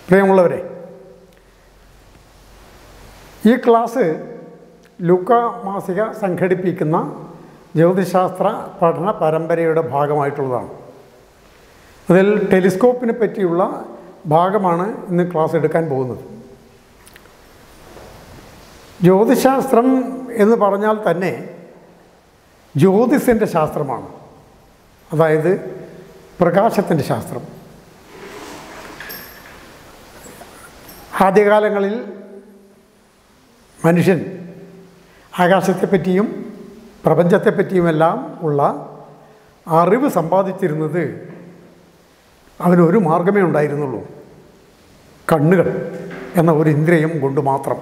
പ്രിയമുള്ളവരെ ഈ ക്ലാസ് ലൂക്ക മാസിക സംഘടിപ്പിക്കുന്ന ജ്യോതിശാസ്ത്ര പഠന പരമ്പരയുടെ ഭാഗമായിട്ടുള്ളതാണ് അതിൽ ടെലിസ്കോപ്പിനെ പറ്റിയുള്ള ഭാഗമാണ് ഇന്ന് ക്ലാസ് എടുക്കാൻ പോകുന്നത് ജ്യോതിശാസ്ത്രം എന്ന് പറഞ്ഞാൽ തന്നെ ജ്യോതിസിൻ്റെ ശാസ്ത്രമാണ് അതായത് പ്രകാശത്തിൻ്റെ ശാസ്ത്രം ആദ്യകാലങ്ങളിൽ മനുഷ്യൻ ആകാശത്തെപ്പറ്റിയും പ്രപഞ്ചത്തെപ്പറ്റിയുമെല്ലാം ഉള്ള അറിവ് സമ്പാദിച്ചിരുന്നത് അവനൊരു മാർഗമേ ഉണ്ടായിരുന്നുള്ളൂ കണ്ണുകൾ എന്ന ഒരു ഇന്ദ്രിയം കൊണ്ട് മാത്രം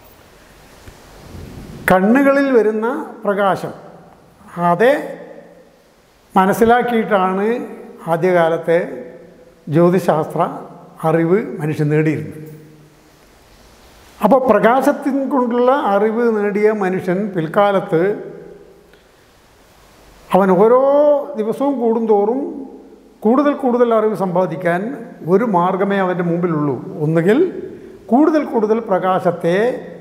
കണ്ണുകളിൽ വരുന്ന പ്രകാശം അതെ മനസ്സിലാക്കിയിട്ടാണ് ആദ്യകാലത്തെ ജ്യോതിശാസ്ത്ര അറിവ് മനുഷ്യൻ നേടിയിരുന്നത് അപ്പോൾ പ്രകാശത്തിൻ കൊണ്ടുള്ള അറിവ് നേടിയ മനുഷ്യൻ പിൽക്കാലത്ത് അവൻ ഓരോ ദിവസവും കൂടുന്തോറും കൂടുതൽ കൂടുതൽ അറിവ് സമ്പാദിക്കാൻ ഒരു മാർഗമേ അവൻ്റെ മുമ്പിലുള്ളൂ ഒന്നുകിൽ കൂടുതൽ കൂടുതൽ പ്രകാശത്തെ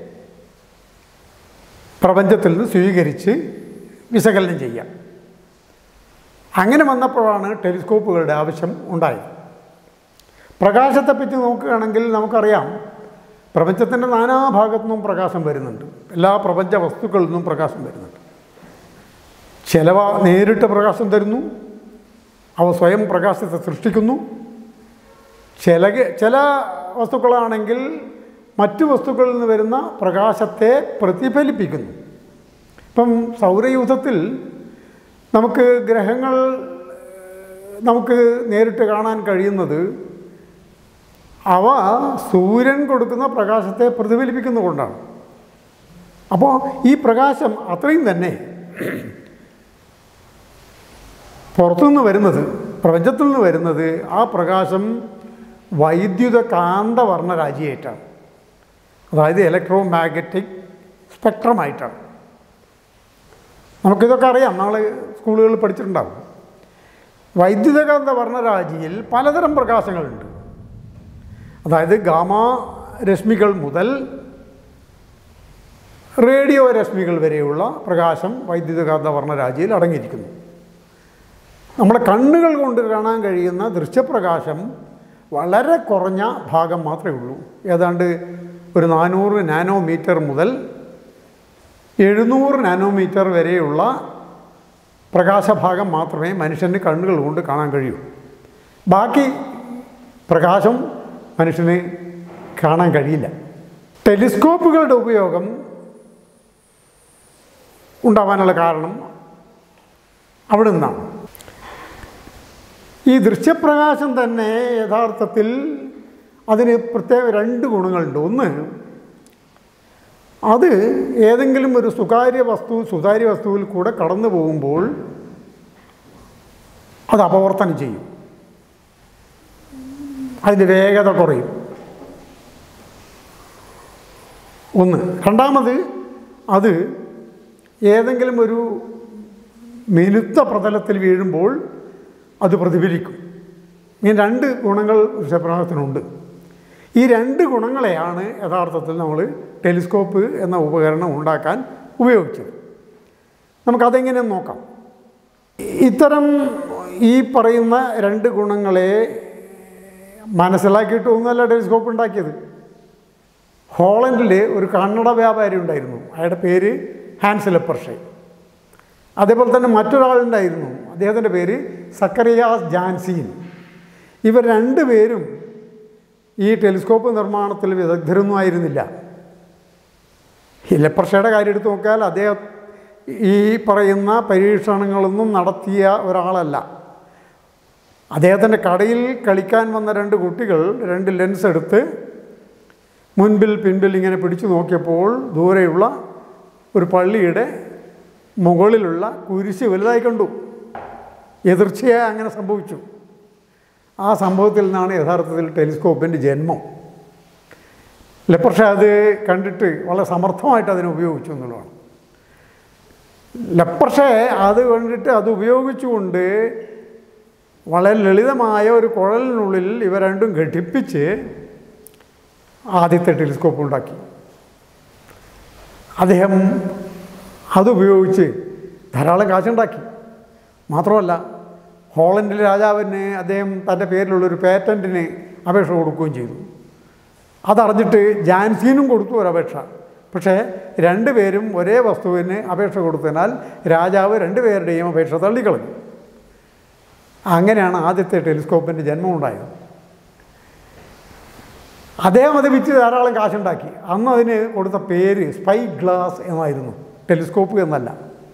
പ്രപഞ്ചത്തിൽ നിന്ന് സ്വീകരിച്ച് വിശകലനം ചെയ്യാം അങ്ങനെ വന്നപ്പോഴാണ് ടെലിസ്കോപ്പുകളുടെ ആവശ്യം ഉണ്ടായത് പ്രകാശത്തെപ്പറ്റി നോക്കുകയാണെങ്കിൽ നമുക്കറിയാം പ്രപഞ്ചത്തിൻ്റെ നാനാഭാഗത്തു നിന്നും പ്രകാശം വരുന്നുണ്ട് എല്ലാ പ്രപഞ്ച വസ്തുക്കളിൽ നിന്നും പ്രകാശം വരുന്നുണ്ട് ചിലവ നേരിട്ട് പ്രകാശം തരുന്നു അവ സ്വയം പ്രകാശത്തെ സൃഷ്ടിക്കുന്നു ചില ചില വസ്തുക്കളാണെങ്കിൽ മറ്റു വസ്തുക്കളിൽ നിന്ന് വരുന്ന പ്രകാശത്തെ പ്രതിഫലിപ്പിക്കുന്നു ഇപ്പം സൗരയൂഥത്തിൽ നമുക്ക് ഗ്രഹങ്ങൾ നമുക്ക് നേരിട്ട് കാണാൻ കഴിയുന്നത് അവ സൂര്യൻ കൊടുക്കുന്ന പ്രകാശത്തെ പ്രതിഫലിപ്പിക്കുന്നതുകൊണ്ടാണ് അപ്പോൾ ഈ പ്രകാശം അത്രയും തന്നെ പുറത്തുനിന്ന് വരുന്നത് പ്രപഞ്ചത്തിൽ നിന്ന് വരുന്നത് ആ പ്രകാശം വൈദ്യുത കാന്തവർണ്ണരാജിയായിട്ടാണ് അതായത് ഇലക്ട്രോ മാഗ്നറ്റിക് സ്പെക്ട്രമായിട്ടാണ് നമുക്കിതൊക്കെ അറിയാം നാളെ സ്കൂളുകളിൽ പഠിച്ചിട്ടുണ്ടാകും വൈദ്യുതകാന്ത വർണ്ണരാജിയിൽ പലതരം പ്രകാശങ്ങളുണ്ട് അതായത് ഗാമ രശ്മികൾ മുതൽ റേഡിയോ രശ്മികൾ വരെയുള്ള പ്രകാശം വൈദ്യുതകാന്ത വർണ്ണരാജിയിൽ അടങ്ങിയിരിക്കുന്നു നമ്മുടെ കണ്ണുകൾ കൊണ്ട് കാണാൻ കഴിയുന്ന ദൃശ്യപ്രകാശം വളരെ കുറഞ്ഞ ഭാഗം മാത്രമേ ഉള്ളൂ ഏതാണ്ട് ഒരു നാനൂറ് നാനോമീറ്റർ മുതൽ എഴുന്നൂറ് നാനോമീറ്റർ വരെയുള്ള പ്രകാശഭാഗം മാത്രമേ മനുഷ്യന് കണ്ണുകൾ കൊണ്ട് കാണാൻ കഴിയൂ ബാക്കി പ്രകാശം മനുഷ്യന് കാണാൻ കഴിയില്ല ടെലിസ്കോപ്പുകളുടെ ഉപയോഗം ഉണ്ടാവാനുള്ള കാരണം അവിടെ നിന്നാണ് ഈ ദൃശ്യപ്രകാശം തന്നെ യഥാർത്ഥത്തിൽ അതിന് പ്രത്യേക രണ്ട് ഗുണങ്ങളുണ്ട് ഒന്ന് അത് ഏതെങ്കിലും ഒരു സ്വകാര്യ വസ്തു സുതാര്യ വസ്തുവിൽ കൂടെ കടന്നു പോകുമ്പോൾ അത് അപവർത്തനം ചെയ്യും അതിൻ്റെ വേഗത കുറയും ഒന്ന് രണ്ടാമത് അത് ഏതെങ്കിലും ഒരു മിനുത്ത പ്രതലത്തിൽ വീഴുമ്പോൾ അത് പ്രതിഫലിക്കും ഇങ്ങനെ രണ്ട് ഗുണങ്ങൾ വിഷപ്രകാശത്തിനുണ്ട് ഈ രണ്ട് ഗുണങ്ങളെയാണ് യഥാർത്ഥത്തിൽ നമ്മൾ ടെലിസ്കോപ്പ് എന്ന ഉപകരണം ഉണ്ടാക്കാൻ ഉപയോഗിച്ചത് നമുക്കതെങ്ങനെ നോക്കാം ഇത്തരം ഈ പറയുന്ന രണ്ട് ഗുണങ്ങളെ മനസ്സിലാക്കിയിട്ടൊന്നുമല്ല ടെലിസ്കോപ്പ് ഉണ്ടാക്കിയത് ഹോളണ്ടിൽ ഒരു കന്നഡ വ്യാപാരി ഉണ്ടായിരുന്നു അയാളുടെ പേര് ഹാൻസ് ലെപ്പർഷെ അതേപോലെ തന്നെ മറ്റൊരാളുണ്ടായിരുന്നു അദ്ദേഹത്തിൻ്റെ പേര് സക്കറിയാസ് ജാൻസീൻ ഇവർ രണ്ടുപേരും ഈ ടെലിസ്കോപ്പ് നിർമ്മാണത്തിൽ വിദഗ്ധരൊന്നും ആയിരുന്നില്ല ഈ ലെപ്പർഷയുടെ കാര്യം എടുത്ത് നോക്കിയാൽ അദ്ദേഹം ഈ പറയുന്ന പരീക്ഷണങ്ങളൊന്നും നടത്തിയ ഒരാളല്ല അദ്ദേഹത്തിൻ്റെ കടയിൽ കളിക്കാൻ വന്ന രണ്ട് കുട്ടികൾ രണ്ട് ലെൻസ് എടുത്ത് മുൻപിൽ പിൻപിൽ ഇങ്ങനെ പിടിച്ചു നോക്കിയപ്പോൾ ദൂരെയുള്ള ഒരു പള്ളിയുടെ മുകളിലുള്ള കുരിശ് വലുതായി കണ്ടു എതിർച്ചയായി അങ്ങനെ സംഭവിച്ചു ആ സംഭവത്തിൽ നിന്നാണ് യഥാർത്ഥത്തിൽ ടെലിസ്കോപ്പിൻ്റെ ജന്മം ലെപ്പർഷ അത് കണ്ടിട്ട് വളരെ സമർത്ഥമായിട്ട് അതിനെ ഉപയോഗിച്ചു എന്നുള്ളതാണ് ലെപ്പർഷെ അത് കണ്ടിട്ട് അത് ഉപയോഗിച്ചുകൊണ്ട് വളരെ ലളിതമായ ഒരു കുഴലിനുള്ളിൽ ഇവ രണ്ടും ഘടിപ്പിച്ച് ആദ്യത്തെ ടെലിസ്കോപ്പ് ഉണ്ടാക്കി അദ്ദേഹം അതുപയോഗിച്ച് ധാരാളം കാശുണ്ടാക്കി മാത്രമല്ല ഹോളണ്ടിലെ രാജാവിന് അദ്ദേഹം തൻ്റെ പേരിലുള്ളൊരു പേറ്റൻറ്റിന് അപേക്ഷ കൊടുക്കുകയും ചെയ്തു അതറിഞ്ഞിട്ട് ജാൻസീനും കൊടുത്തു ഒരപേക്ഷ പക്ഷേ രണ്ടുപേരും ഒരേ വസ്തുവിന് അപേക്ഷ കൊടുത്തതിനാൽ രാജാവ് രണ്ടുപേരുടെയും അപേക്ഷ തള്ളിക്കളഞ്ഞു അങ്ങനെയാണ് ആദ്യത്തെ ടെലിസ്കോപ്പിൻ്റെ ജന്മമുണ്ടായത് അദ്ദേഹം അത് വിറ്റ് ധാരാളം കാശുണ്ടാക്കി അന്ന് അതിന് കൊടുത്ത പേര് സ്പൈ ഗ്ലാസ് എന്നായിരുന്നു ടെലിസ്കോപ്പ് എന്നല്ല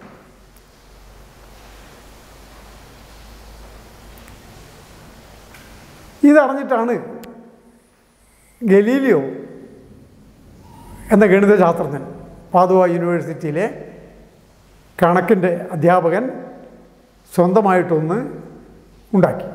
ഇതറിഞ്ഞിട്ടാണ് ഗലീലിയോ എന്ന ഗണിതശാസ്ത്രജ്ഞൻ പാതുവ യൂണിവേഴ്സിറ്റിയിലെ കണക്കിൻ്റെ അധ്യാപകൻ സ്വന്തമായിട്ടൊന്ന് ഉണ്ടാക്കി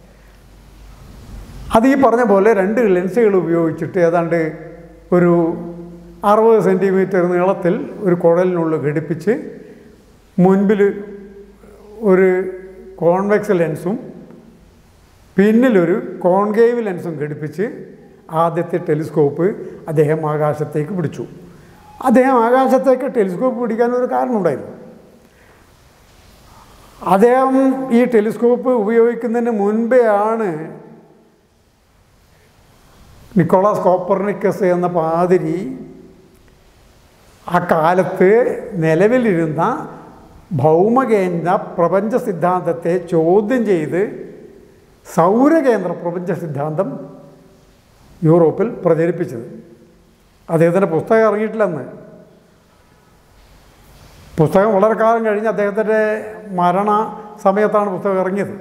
അത് ഈ പറഞ്ഞ പോലെ രണ്ട് ലെൻസുകൾ ഉപയോഗിച്ചിട്ട് ഏതാണ്ട് ഒരു അറുപത് സെൻറ്റിമീറ്റർ നീളത്തിൽ ഒരു കുഴലിനുള്ളിൽ ഘടിപ്പിച്ച് മുൻപിൽ ഒരു കോൺവെക്സ് ലെൻസും പിന്നിലൊരു കോൺകേവ് ലെൻസും ഘടിപ്പിച്ച് ആദ്യത്തെ ടെലിസ്കോപ്പ് അദ്ദേഹം ആകാശത്തേക്ക് പിടിച്ചു അദ്ദേഹം ആകാശത്തേക്ക് ടെലിസ്കോപ്പ് പിടിക്കാൻ ഒരു കാരണമുണ്ടായിരുന്നു അദ്ദേഹം ഈ ടെലിസ്കോപ്പ് ഉപയോഗിക്കുന്നതിന് മുൻപേ ആണ് നിക്കോളാസ് കോപ്പർണിക്കസ് എന്ന പാതിരി ആ കാലത്ത് നിലവിലിരുന്ന ഭൗമകേന്ദ്ര പ്രപഞ്ച സിദ്ധാന്തത്തെ ചോദ്യം ചെയ്ത് സൗരകേന്ദ്ര പ്രപഞ്ച സിദ്ധാന്തം യൂറോപ്പിൽ പ്രചരിപ്പിച്ചത് അദ്ദേഹത്തിൻ്റെ പുസ്തകം ഇറങ്ങിയിട്ടില്ലെന്ന് പുസ്തകം വളരെ കാലം കഴിഞ്ഞ് അദ്ദേഹത്തിൻ്റെ മരണ സമയത്താണ് പുസ്തകം ഇറങ്ങിയത്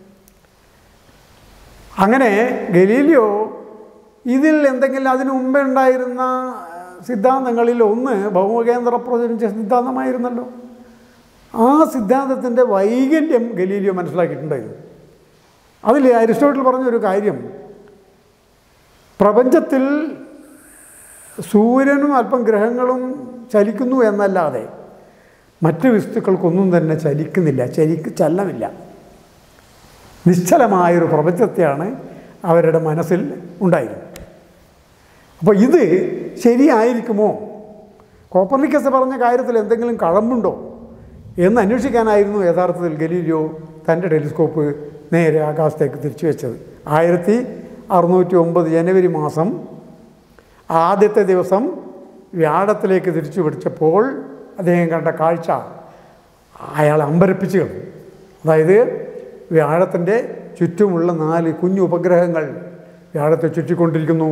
അങ്ങനെ ഗലീലിയോ ഇതിൽ എന്തെങ്കിലും അതിനു മുമ്പേ ഉണ്ടായിരുന്ന സിദ്ധാന്തങ്ങളിൽ ഒന്ന് ഭൗമകേന്ദ്ര പ്രചരിച്ച സിദ്ധാന്തമായിരുന്നല്ലോ ആ സിദ്ധാന്തത്തിൻ്റെ വൈകല്യം ഗലീലിയോ മനസ്സിലാക്കിയിട്ടുണ്ടായിരുന്നു അതിൽ അരിസ്റ്റോട്ടിൽ പറഞ്ഞൊരു കാര്യം പ്രപഞ്ചത്തിൽ സൂര്യനും അല്പം ഗ്രഹങ്ങളും ചലിക്കുന്നു എന്നല്ലാതെ മറ്റ് വസ്തുക്കൾക്കൊന്നും തന്നെ ചലിക്കുന്നില്ല ചലിക്ക് ചലനമില്ല നിശ്ചലമായൊരു പ്രപഞ്ചത്തെയാണ് അവരുടെ മനസ്സിൽ ഉണ്ടായിരുന്നത് അപ്പോൾ ഇത് ശരിയായിരിക്കുമോ കോപ്പർണിക്കസ് പറഞ്ഞ കാര്യത്തിൽ എന്തെങ്കിലും കഴമ്പുണ്ടോ എന്ന് അന്വേഷിക്കാനായിരുന്നു യഥാർത്ഥത്തിൽ ഗലീലിയോ തൻ്റെ ടെലിസ്കോപ്പ് നേരെ ആകാശത്തേക്ക് തിരിച്ചു വെച്ചത് ആയിരത്തി അറുന്നൂറ്റി ഒമ്പത് ജനുവരി മാസം ആദ്യത്തെ ദിവസം വ്യാഴത്തിലേക്ക് തിരിച്ചു പിടിച്ചപ്പോൾ അദ്ദേഹം കണ്ട കാഴ്ച അയാൾ അമ്പരപ്പിച്ചു കളഞ്ഞു അതായത് വ്യാഴത്തിൻ്റെ ചുറ്റുമുള്ള നാല് കുഞ്ഞു ഉപഗ്രഹങ്ങൾ വ്യാഴത്തെ ചുറ്റിക്കൊണ്ടിരിക്കുന്നു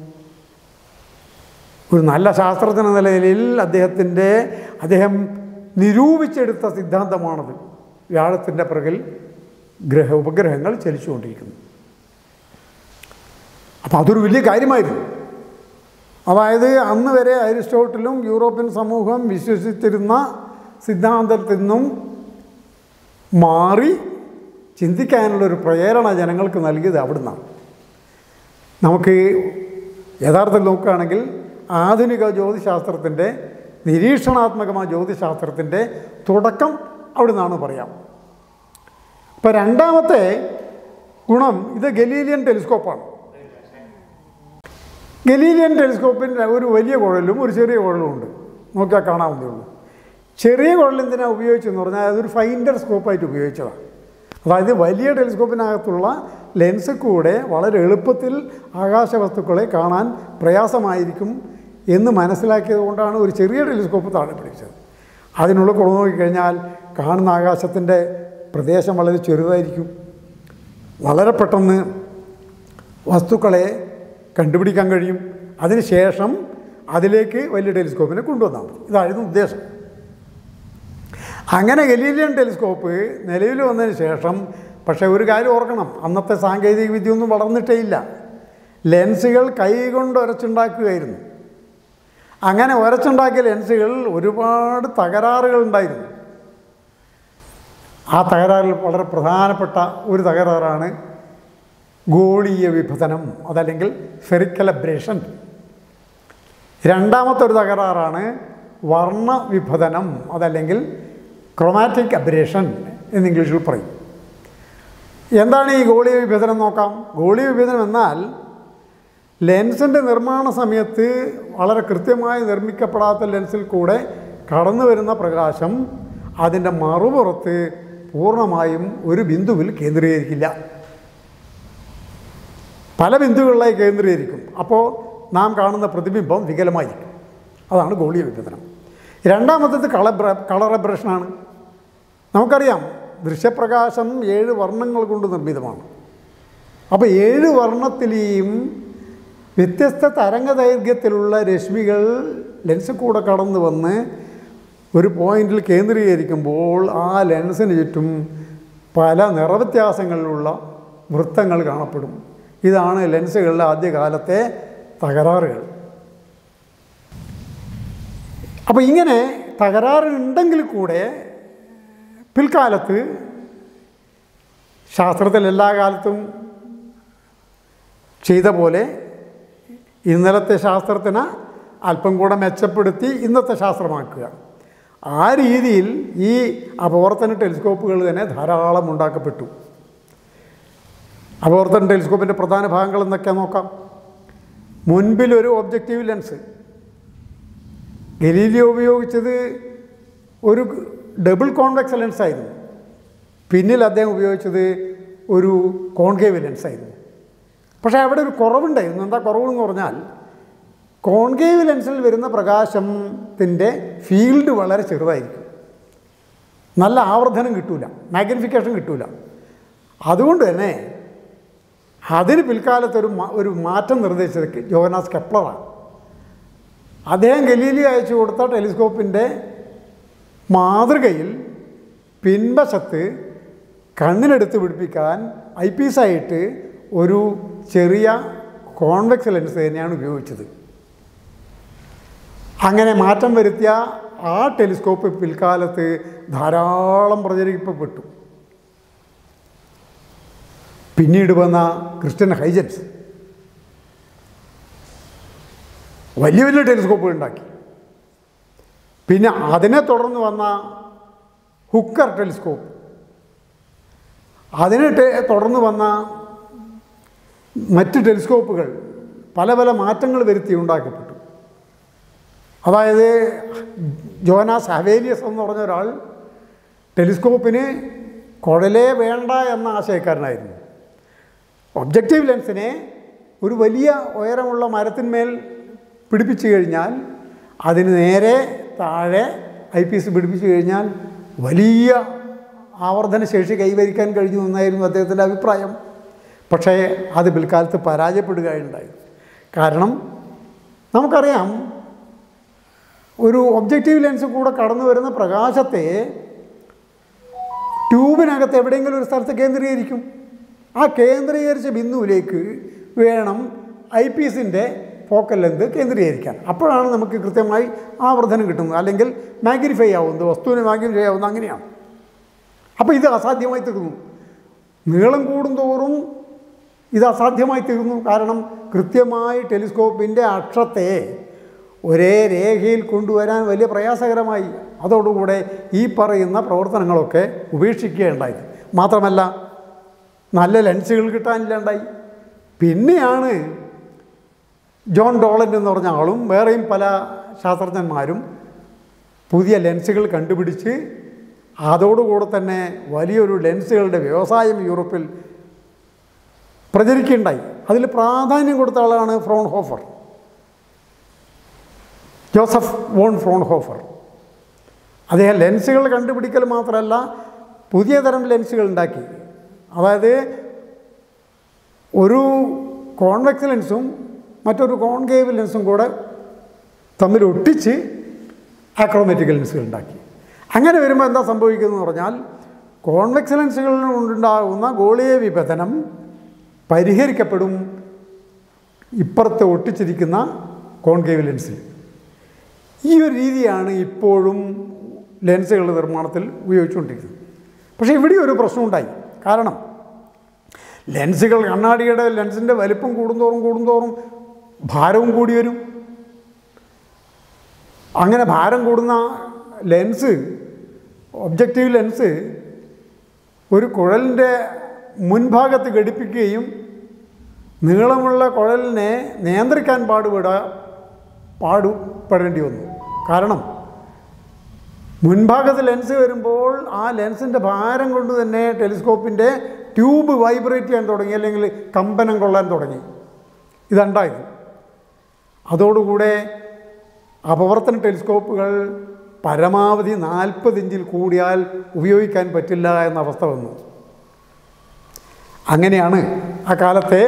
ഒരു നല്ല ശാസ്ത്രജ്ഞ എന്ന നിലയിൽ അദ്ദേഹത്തിൻ്റെ അദ്ദേഹം നിരൂപിച്ചെടുത്ത സിദ്ധാന്തമാണത് വ്യാഴത്തിൻ്റെ പിറകിൽ ഗ്രഹ ഉപഗ്രഹങ്ങൾ ചലിച്ചുകൊണ്ടിരിക്കുന്നു അപ്പോൾ അതൊരു വലിയ കാര്യമായിരുന്നു അതായത് അന്ന് വരെ അരിസ്റ്റോട്ടിലും യൂറോപ്യൻ സമൂഹം വിശ്വസിച്ചിരുന്ന സിദ്ധാന്തത്തിൽ നിന്നും മാറി ചിന്തിക്കാനുള്ളൊരു പ്രേരണ ജനങ്ങൾക്ക് നൽകിയത് അവിടുന്നാണ് നമുക്ക് യഥാർത്ഥത്തിൽ നോക്കുകയാണെങ്കിൽ ആധുനിക ജ്യോതിശാസ്ത്രത്തിൻ്റെ നിരീക്ഷണാത്മകമായ ജ്യോതിശാസ്ത്രത്തിൻ്റെ തുടക്കം അവിടുന്നാണ് പറയാം ഇപ്പോൾ രണ്ടാമത്തെ ഗുണം ഇത് ഗലീലിയൻ ടെലിസ്കോപ്പാണ് ഗലീലിയൻ ടെലിസ്കോപ്പിൻ്റെ ഒരു വലിയ കുഴലും ഒരു ചെറിയ കുഴലും ഉണ്ട് നോക്കിയാൽ കാണാവുന്നേ ഉള്ളൂ ചെറിയ കുഴൽ എന്തിനാണ് ഉപയോഗിച്ചതെന്ന് പറഞ്ഞാൽ അതൊരു ഫൈൻഡർ സ്കോപ്പായിട്ട് ഉപയോഗിച്ചതാണ് അതായത് വലിയ ടെലിസ്കോപ്പിനകത്തുള്ള ലെൻസ് കൂടെ വളരെ എളുപ്പത്തിൽ ആകാശവസ്തുക്കളെ കാണാൻ പ്രയാസമായിരിക്കും എന്ന് മനസ്സിലാക്കിയത് കൊണ്ടാണ് ഒരു ചെറിയ ടെലിസ്കോപ്പ് താഴെ പിടിച്ചത് അതിനുള്ള കുള നോക്കിക്കഴിഞ്ഞാൽ കാണുന്ന ആകാശത്തിൻ്റെ പ്രദേശം വളരെ ചെറുതായിരിക്കും വളരെ പെട്ടെന്ന് വസ്തുക്കളെ കണ്ടുപിടിക്കാൻ കഴിയും അതിനുശേഷം അതിലേക്ക് വലിയ ടെലിസ്കോപ്പിനെ കൊണ്ടുവന്നാൽ മതി ഇതായിരുന്നു ഉദ്ദേശം അങ്ങനെ ഗലീലിയൻ ടെലിസ്കോപ്പ് നിലവിൽ വന്നതിന് ശേഷം പക്ഷേ ഒരു കാര്യം ഓർക്കണം അന്നത്തെ സാങ്കേതിക വിദ്യ ഒന്നും വളർന്നിട്ടേ ഇല്ല ലെൻസുകൾ കൈകൊണ്ട് ഉരച്ചുണ്ടാക്കുകയായിരുന്നു അങ്ങനെ ഉരച്ചുണ്ടാക്കിയ ലെൻസുകൾ ഒരുപാട് തകരാറുകൾ ഉണ്ടായിരുന്നു ആ തകരാറിൽ വളരെ പ്രധാനപ്പെട്ട ഒരു തകരാറാണ് ഗോളീയ വിഭജനം അതല്ലെങ്കിൽ ഫെറിക്കൽ അബ്രേഷൻ രണ്ടാമത്തെ ഒരു തകരാറാണ് വർണ്ണ വിഭജനം അതല്ലെങ്കിൽ ക്രൊമാറ്റിക് അബ്രേഷൻ എന്ന് ഇംഗ്ലീഷിൽ പറയും എന്താണ് ഈ ഗോളീയ വിഭജനം നോക്കാം ഗോളീയ വിഭജനം എന്നാൽ ലെൻസിൻ്റെ നിർമ്മാണ സമയത്ത് വളരെ കൃത്യമായി നിർമ്മിക്കപ്പെടാത്ത ലെൻസിൽ കൂടെ കടന്നു വരുന്ന പ്രകാശം അതിൻ്റെ മറുപുറത്ത് പൂർണ്ണമായും ഒരു ബിന്ദുവിൽ കേന്ദ്രീകരിക്കില്ല പല ബിന്ദുകളിലായി കേന്ദ്രീകരിക്കും അപ്പോൾ നാം കാണുന്ന പ്രതിബിംബം വികലമായിരിക്കും അതാണ് ഗോളീയ വിഭജനം രണ്ടാമത്തത് കളർ കളർ അബ്രഷനാണ് നമുക്കറിയാം ദൃശ്യപ്രകാശം ഏഴ് വർണ്ണങ്ങൾ കൊണ്ട് നിർമ്മിതമാണ് അപ്പോൾ ഏഴ് വർണ്ണത്തിലെയും വ്യത്യസ്ത തരംഗദൈർഘ്യത്തിലുള്ള രശ്മികൾ ലെൻസിൽ കൂടെ കടന്നു വന്ന് ഒരു പോയിന്റിൽ കേന്ദ്രീകരിക്കുമ്പോൾ ആ ലെൻസിന് ചുറ്റും പല നിറവ്യത്യാസങ്ങളിലുള്ള വൃത്തങ്ങൾ കാണപ്പെടും ഇതാണ് ലെൻസുകളിലെ ആദ്യകാലത്തെ തകരാറുകൾ അപ്പോൾ ഇങ്ങനെ തകരാറുണ്ടെങ്കിൽ കൂടെ പിൽക്കാലത്ത് ശാസ്ത്രത്തിൽ എല്ലാ കാലത്തും ചെയ്ത പോലെ ഇന്നലത്തെ ശാസ്ത്രത്തിന് അല്പം കൂടെ മെച്ചപ്പെടുത്തി ഇന്നത്തെ ശാസ്ത്രമാക്കുക ആ രീതിയിൽ ഈ അപവർത്തന ടെലിസ്കോപ്പുകൾ തന്നെ ധാരാളം ഉണ്ടാക്കപ്പെട്ടു അപവർത്തന ടെലിസ്കോപ്പിൻ്റെ പ്രധാന ഭാഗങ്ങൾ എന്നൊക്കെ നോക്കാം മുൻപിലൊരു ഒബ്ജക്റ്റീവ് ലെൻസ് ഗലീലിയോ ഉപയോഗിച്ചത് ഒരു ഡബിൾ കോൺവെക്സ് ലെൻസ് ആയിരുന്നു പിന്നിൽ അദ്ദേഹം ഉപയോഗിച്ചത് ഒരു കോൺകേവ് ലെൻസ് ആയിരുന്നു പക്ഷേ അവിടെ ഒരു കുറവുണ്ടായിരുന്നു എന്താ കുറവെന്ന് പറഞ്ഞാൽ കോൺകേവ് ലെൻസിൽ വരുന്ന പ്രകാശത്തിൻ്റെ ഫീൽഡ് വളരെ ചെറുതായിരിക്കും നല്ല ആവർധനം കിട്ടൂല മാഗ്നിഫിക്കേഷൻ കിട്ടൂല അതുകൊണ്ട് തന്നെ അതിന് പിൽക്കാലത്ത് ഒരു മാ- ഒരു മാറ്റം നിർദ്ദേശിച്ചത് ജോനാസ് കെപ്ലറാണ് അദ്ദേഹം ഗലീലി അയച്ചു കൊടുത്ത ടെലിസ്കോപ്പിൻ്റെ മാതൃകയിൽ പിൻവശത്ത് കണ്ണിനെടുത്ത് പിടിപ്പിക്കാൻ ഐ പീസായിട്ട് ഒരു ചെറിയ കോൺവെക്സ് ലെൻസ് തന്നെയാണ് ഉപയോഗിച്ചത് അങ്ങനെ മാറ്റം വരുത്തിയ ആ ടെലിസ്കോപ്പ് പിൽക്കാലത്ത് ധാരാളം പ്രചരിക്കപ്പെട്ടു പിന്നീട് വന്ന ക്രിസ്ത്യൻ ഹൈജൻസ് വലിയ വലിയ ടെലിസ്കോപ്പുകൾ ഉണ്ടാക്കി പിന്നെ അതിനെ തുടർന്ന് വന്ന ഹുക്കർ ടെലിസ്കോപ്പ് അതിനെ ടെ- തുടർന്ന് വന്ന മറ്റ് ടെലിസ്കോപ്പുകൾ പല പല മാറ്റങ്ങൾ വരുത്തി ഉണ്ടാക്കപ്പെട്ടു അതായത് ജോനാസ് ഹവേലിയസ് എന്ന് പറഞ്ഞ ഒരാൾ ടെലിസ്കോപ്പിന് കുഴലേ വേണ്ട എന്ന ആശയക്കാരനായിരുന്നു ഒബ്ജക്റ്റീവ് ലെൻസിനെ ഒരു വലിയ ഉയരമുള്ള മരത്തിന്മേൽ പിടിപ്പിച്ചു കഴിഞ്ഞാൽ അതിന് നേരെ താഴെ ഐ പീസ് പിടിപ്പിച്ചു കഴിഞ്ഞാൽ വലിയ ആവർത്തന ശേഷി കൈവരിക്കാൻ കഴിഞ്ഞു എന്നായിരുന്നു അദ്ദേഹത്തിൻ്റെ അഭിപ്രായം പക്ഷേ അത് പിൽക്കാലത്ത് പരാജയപ്പെടുകയുണ്ടായി കാരണം നമുക്കറിയാം ഒരു ഒബ്ജക്റ്റീവ് ലെൻസ് കൂടെ കടന്നു വരുന്ന പ്രകാശത്തെ ട്യൂബിനകത്ത് എവിടെയെങ്കിലും ഒരു സ്ഥലത്ത് കേന്ദ്രീകരിക്കും ആ കേന്ദ്രീകരിച്ച ബിന്ദുവിലേക്ക് വേണം ഐ പീസിൻ്റെ ഫോക്കൽ ലെന്ത് കേന്ദ്രീകരിക്കാൻ അപ്പോഴാണ് നമുക്ക് കൃത്യമായി ആവർധനം കിട്ടുന്നത് അല്ലെങ്കിൽ മാഗ്നിഫൈ ആവുന്നത് വസ്തുവിനെ മാഗ്നിഫൈ ആവുന്നത് അങ്ങനെയാണ് അപ്പോൾ ഇത് അസാധ്യമായി തീർന്നു നീളം കൂടുന്തോറും ഇത് അസാധ്യമായി തീർന്നു കാരണം കൃത്യമായി ടെലിസ്കോപ്പിൻ്റെ അക്ഷത്തെ ഒരേ രേഖയിൽ കൊണ്ടുവരാൻ വലിയ പ്രയാസകരമായി അതോടുകൂടെ ഈ പറയുന്ന പ്രവർത്തനങ്ങളൊക്കെ ഉപേക്ഷിക്കുകയുണ്ടായത് മാത്രമല്ല നല്ല ലെൻസുകൾ കിട്ടാനില്ലാണ്ടായി പിന്നെയാണ് ജോൺ ഡോളൻ എന്ന് പറഞ്ഞ ആളും വേറെയും പല ശാസ്ത്രജ്ഞന്മാരും പുതിയ ലെൻസുകൾ കണ്ടുപിടിച്ച് അതോടുകൂടെ തന്നെ വലിയൊരു ലെൻസുകളുടെ വ്യവസായം യൂറോപ്പിൽ പ്രചരിക്കുകയുണ്ടായി അതിൽ പ്രാധാന്യം കൊടുത്ത ആളാണ് ഫ്രോൺ ഹോഫർ ജോസഫ് വോൺ ഫ്രോൺ ഹോഫർ അദ്ദേഹം ലെൻസുകൾ കണ്ടുപിടിക്കൽ മാത്രമല്ല പുതിയ തരം ലെൻസുകൾ ഉണ്ടാക്കി അതായത് ഒരു കോൺവെക്സ് ലെൻസും മറ്റൊരു കോൺകേവ് ലെൻസും കൂടെ തമ്മിൽ ഒട്ടിച്ച് ആക്രോമാറ്റിക് ലെൻസുകൾ ഉണ്ടാക്കി അങ്ങനെ വരുമ്പോൾ എന്താ സംഭവിക്കുന്നത് പറഞ്ഞാൽ കോൺവെക്സ് ലെൻസുകളിൽ ഉണ്ടാകുന്ന ഗോളീയ വിഭജനം പരിഹരിക്കപ്പെടും ഇപ്പുറത്ത് ഒട്ടിച്ചിരിക്കുന്ന കോൺകേവ് ലെൻസിൽ ഈ ഒരു രീതിയാണ് ഇപ്പോഴും ലെൻസുകളുടെ നിർമ്മാണത്തിൽ ഉപയോഗിച്ചുകൊണ്ടിരിക്കുന്നത് പക്ഷേ ഇവിടെ ഒരു പ്രശ്നമുണ്ടായി കാരണം ലെൻസുകൾ കണ്ണാടിയുടെ ലെൻസിൻ്റെ വലിപ്പം കൂടുന്തോറും കൂടുന്തോറും ഭാരവും കൂടി വരും അങ്ങനെ ഭാരം കൂടുന്ന ലെൻസ് ഒബ്ജക്റ്റീവ് ലെൻസ് ഒരു കുഴലിൻ്റെ മുൻഭാഗത്ത് ഘടിപ്പിക്കുകയും നീളമുള്ള കുഴലിനെ നിയന്ത്രിക്കാൻ പാടുപെട പാടുപെടേണ്ടി വന്നു കാരണം മുൻഭാഗത്ത് ലെൻസ് വരുമ്പോൾ ആ ലെൻസിൻ്റെ ഭാരം കൊണ്ട് തന്നെ ടെലിസ്കോപ്പിൻ്റെ ട്യൂബ് വൈബ്രേറ്റ് ചെയ്യാൻ തുടങ്ങി അല്ലെങ്കിൽ കമ്പനം കൊള്ളാൻ തുടങ്ങി ഇതുണ്ടായത് അതോടുകൂടെ അപവർത്തന ടെലിസ്കോപ്പുകൾ പരമാവധി നാൽപ്പത് ഇഞ്ചിൽ കൂടിയാൽ ഉപയോഗിക്കാൻ പറ്റില്ല എന്ന അവസ്ഥ വന്നു അങ്ങനെയാണ് ആ കാലത്തെ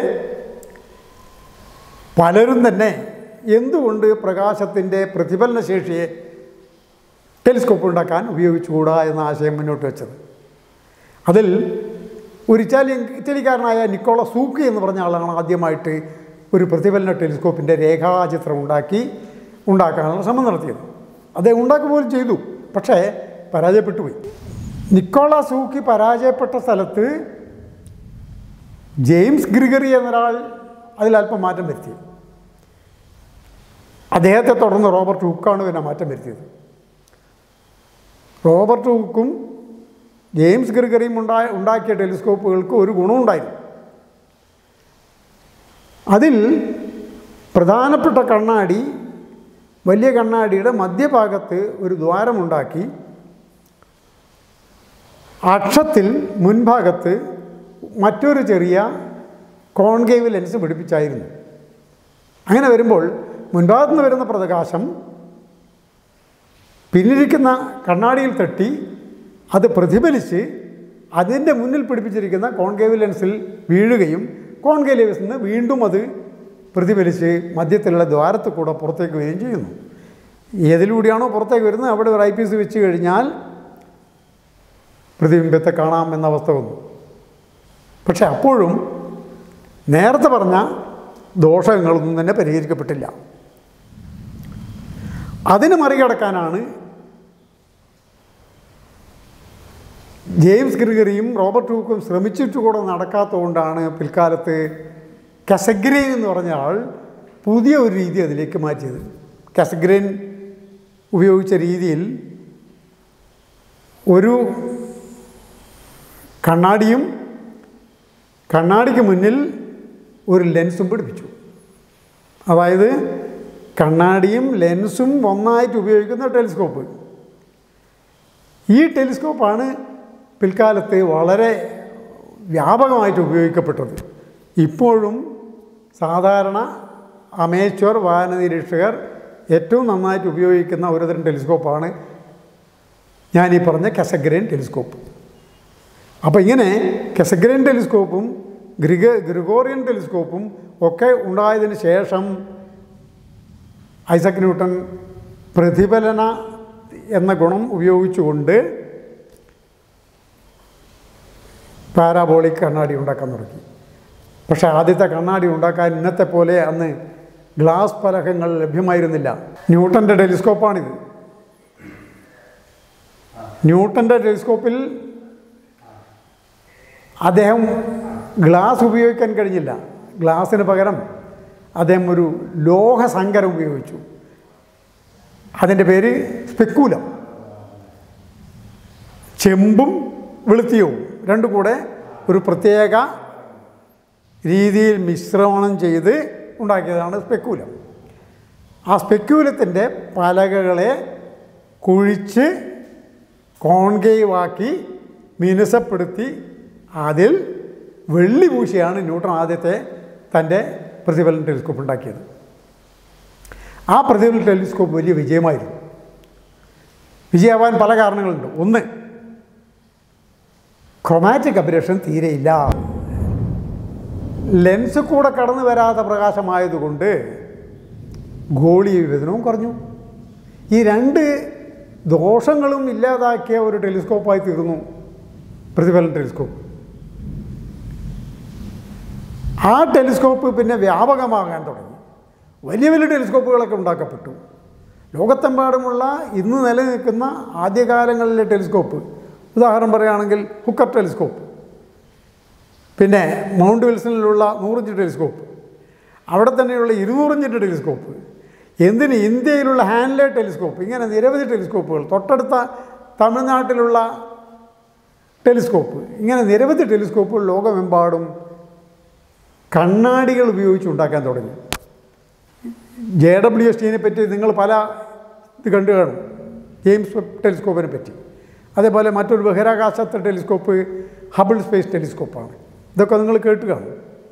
പലരും തന്നെ എന്തുകൊണ്ട് പ്രകാശത്തിൻ്റെ പ്രതിഫലന ശേഷിയെ ടെലിസ്കോപ്പ് ഉണ്ടാക്കാൻ ഉപയോഗിച്ചുകൂടാ എന്ന ആശയം മുന്നോട്ട് വെച്ചത് അതിൽ ഒരു ഇറ്റാലിയൻ ഇറ്റലിക്കാരനായ നിക്കോള സൂക്കി എന്ന് പറഞ്ഞ ആളാണ് ആദ്യമായിട്ട് ഒരു പ്രതിഫലന ടെലിസ്കോപ്പിൻ്റെ രേഖാചിത്രം ഉണ്ടാക്കി ഉണ്ടാക്കാനുള്ള ശ്രമം നടത്തിയത് അദ്ദേഹം ഉണ്ടാക്കുക പോലും ചെയ്തു പക്ഷേ പരാജയപ്പെട്ടു പോയി നിക്കോള സൂക്കി പരാജയപ്പെട്ട സ്ഥലത്ത് ജെയിംസ് ഗ്രിഗറി എന്നൊരാൾ അതിലല്പം മാറ്റം വരുത്തി അദ്ദേഹത്തെ തുടർന്ന് റോബർട്ട് ഹുക്കാണ് പിന്നെ മാറ്റം വരുത്തിയത് റോബർട്ട് ഹുക്കും ജെയിംസ് ഗ്രിഗറിയും ഉണ്ടായ ഉണ്ടാക്കിയ ടെലിസ്കോപ്പുകൾക്ക് ഒരു ഗുണമുണ്ടായിരുന്നു അതിൽ പ്രധാനപ്പെട്ട കണ്ണാടി വലിയ കണ്ണാടിയുടെ മധ്യഭാഗത്ത് ഒരു ദ്വാരമുണ്ടാക്കി അക്ഷത്തിൽ മുൻഭാഗത്ത് മറ്റൊരു ചെറിയ കോൺകേവ് ലെൻസ് പിടിപ്പിച്ചായിരുന്നു അങ്ങനെ വരുമ്പോൾ മുൻഭാഗത്ത് നിന്ന് വരുന്ന പ്രകാശം പിന്നിരിക്കുന്ന കണ്ണാടിയിൽ തട്ടി അത് പ്രതിഫലിച്ച് അതിൻ്റെ മുന്നിൽ പിടിപ്പിച്ചിരിക്കുന്ന കോൺകേവ് ലെൻസിൽ വീഴുകയും കോൺകേവ് ലെൻസിൽ നിന്ന് വീണ്ടും അത് പ്രതിഫലിച്ച് മധ്യത്തിലുള്ള ദ്വാരത്തിൽ കൂടെ പുറത്തേക്ക് വരികയും ചെയ്യുന്നു ഏതിലൂടെയാണോ പുറത്തേക്ക് വരുന്നത് അവിടെ ഒരു ഐ പീസ് വെച്ച് കഴിഞ്ഞാൽ പ്രതിബിംബത്തെ കാണാം എന്ന അവസ്ഥ വന്നു പക്ഷെ അപ്പോഴും നേരത്തെ പറഞ്ഞ ദോഷങ്ങളൊന്നും തന്നെ പരിഹരിക്കപ്പെട്ടില്ല അതിന് മറികടക്കാനാണ് ജെയിംസ് ഗ്രിഗറിയും റോബർട്ട് ഹൂക്കും ശ്രമിച്ചിട്ട് കൂടെ നടക്കാത്തതുകൊണ്ടാണ് പിൽക്കാലത്ത് കസഗ്രെയിൻ എന്ന് പറഞ്ഞ ആൾ പുതിയ ഒരു രീതി അതിലേക്ക് മാറ്റിയത് കസഗ്രെയിൻ ഉപയോഗിച്ച രീതിയിൽ ഒരു കണ്ണാടിയും കണ്ണാടിക്ക് മുന്നിൽ ഒരു ലെൻസും പിടിപ്പിച്ചു അതായത് കണ്ണാടിയും ലെൻസും ഒന്നായിട്ട് ഉപയോഗിക്കുന്ന ടെലിസ്കോപ്പ് ഈ ടെലിസ്കോപ്പാണ് പിൽക്കാലത്ത് വളരെ വ്യാപകമായിട്ട് ഉപയോഗിക്കപ്പെട്ടത് ഇപ്പോഴും സാധാരണ അമേച്വർ വാഹന നിരീക്ഷകർ ഏറ്റവും നന്നായിട്ട് ഉപയോഗിക്കുന്ന ഒരുതരം ടെലിസ്കോപ്പാണ് ഞാൻ ഈ പറഞ്ഞ കസഗ്രൈൻ ടെലിസ്കോപ്പ് അപ്പോൾ ഇങ്ങനെ കെസഗ്രൈൻ ടെലിസ്കോപ്പും ഗ്രിഗ ഗ്രിഗോറിയൻ ടെലിസ്കോപ്പും ഒക്കെ ഉണ്ടായതിന് ശേഷം ഐസക് ന്യൂട്ടൺ പ്രതിഫലന എന്ന ഗുണം ഉപയോഗിച്ചുകൊണ്ട് പാരാബോളിക് കണ്ണാടി ഉണ്ടാക്കാൻ തുടങ്ങി പക്ഷേ ആദ്യത്തെ കണ്ണാടി ഉണ്ടാക്കാൻ ഇന്നത്തെ പോലെ അന്ന് ഗ്ലാസ് ഫലകങ്ങൾ ലഭ്യമായിരുന്നില്ല ന്യൂട്ടൻ്റെ ടെലിസ്കോപ്പാണിത് ന്യൂട്ടൻ്റെ ടെലിസ്കോപ്പിൽ അദ്ദേഹം ഗ്ലാസ് ഉപയോഗിക്കാൻ കഴിഞ്ഞില്ല ഗ്ലാസ്സിന് പകരം അദ്ദേഹം ഒരു ലോഹസങ്കരം ഉപയോഗിച്ചു അതിൻ്റെ പേര് സ്പെക്കൂലം ചെമ്പും വെളുത്തിയവും രണ്ടും കൂടെ ഒരു പ്രത്യേക രീതിയിൽ മിശ്രണം ചെയ്ത് ഉണ്ടാക്കിയതാണ് സ്പെക്കൂലം ആ സ്പെക്യൂലത്തിൻ്റെ പലകകളെ കുഴിച്ച് കോൺകേവാക്കി മിനുസപ്പെടുത്തി അതിൽ വെള്ളി പൂശിയാണ് ന്യൂട്ടൺ ആദ്യത്തെ തൻ്റെ പ്രതിഫലന ടെലിസ്കോപ്പ് ഉണ്ടാക്കിയത് ആ പ്രതിഫലന ടെലിസ്കോപ്പ് വലിയ വിജയമായിരുന്നു വിജയമാവാൻ പല കാരണങ്ങളുണ്ട് ഒന്ന് ക്രൊമാറ്റിക് അബ്രേഷൻ തീരെയില്ല ലെൻസ് കൂടെ കടന്നു വരാത്ത പ്രകാശമായതുകൊണ്ട് ഗോളീയ വിഭജനവും കുറഞ്ഞു ഈ രണ്ട് ദോഷങ്ങളും ഇല്ലാതാക്കിയ ഒരു ടെലിസ്കോപ്പായി തീർന്നു പ്രതിഫലന ടെലിസ്കോപ്പ് ആ ടെലിസ്കോപ്പ് പിന്നെ വ്യാപകമാകാൻ തുടങ്ങി വലിയ വലിയ ടെലിസ്കോപ്പുകളൊക്കെ ഉണ്ടാക്കപ്പെട്ടു ലോകത്തെമ്പാടുമുള്ള ഇന്ന് നിലനിൽക്കുന്ന ആദ്യകാലങ്ങളിലെ ടെലിസ്കോപ്പ് ഉദാഹരണം പറയുകയാണെങ്കിൽ ഹുക്കർ ടെലിസ്കോപ്പ് പിന്നെ മൗണ്ട് വിൽസണിലുള്ള നൂറിഞ്ച് ടെലിസ്കോപ്പ് അവിടെ തന്നെയുള്ള ഇരുന്നൂറിഞ്ചിൻ്റെ ടെലിസ്കോപ്പ് എന്തിന് ഇന്ത്യയിലുള്ള ഹാൻഡ്ലെ ടെലിസ്കോപ്പ് ഇങ്ങനെ നിരവധി ടെലിസ്കോപ്പുകൾ തൊട്ടടുത്ത തമിഴ്നാട്ടിലുള്ള ടെലിസ്കോപ്പ് ഇങ്ങനെ നിരവധി ടെലിസ്കോപ്പുകൾ ലോകമെമ്പാടും കണ്ണാടികൾ ഉപയോഗിച്ച് ഉണ്ടാക്കാൻ തുടങ്ങി ജെ ഡബ്ല്യു എസ് ടിനെ പറ്റി നിങ്ങൾ പല ഇത് കണ്ടു കാണും ജെയിംസ് വെബ് ടെലിസ്കോപ്പിനെ പറ്റി അതേപോലെ മറ്റൊരു ബഹിരാകാശ ടെലിസ്കോപ്പ് ഹബിൾ സ്പേസ് ടെലിസ്കോപ്പാണ് ഇതൊക്കെ നിങ്ങൾ കേട്ട് കാണും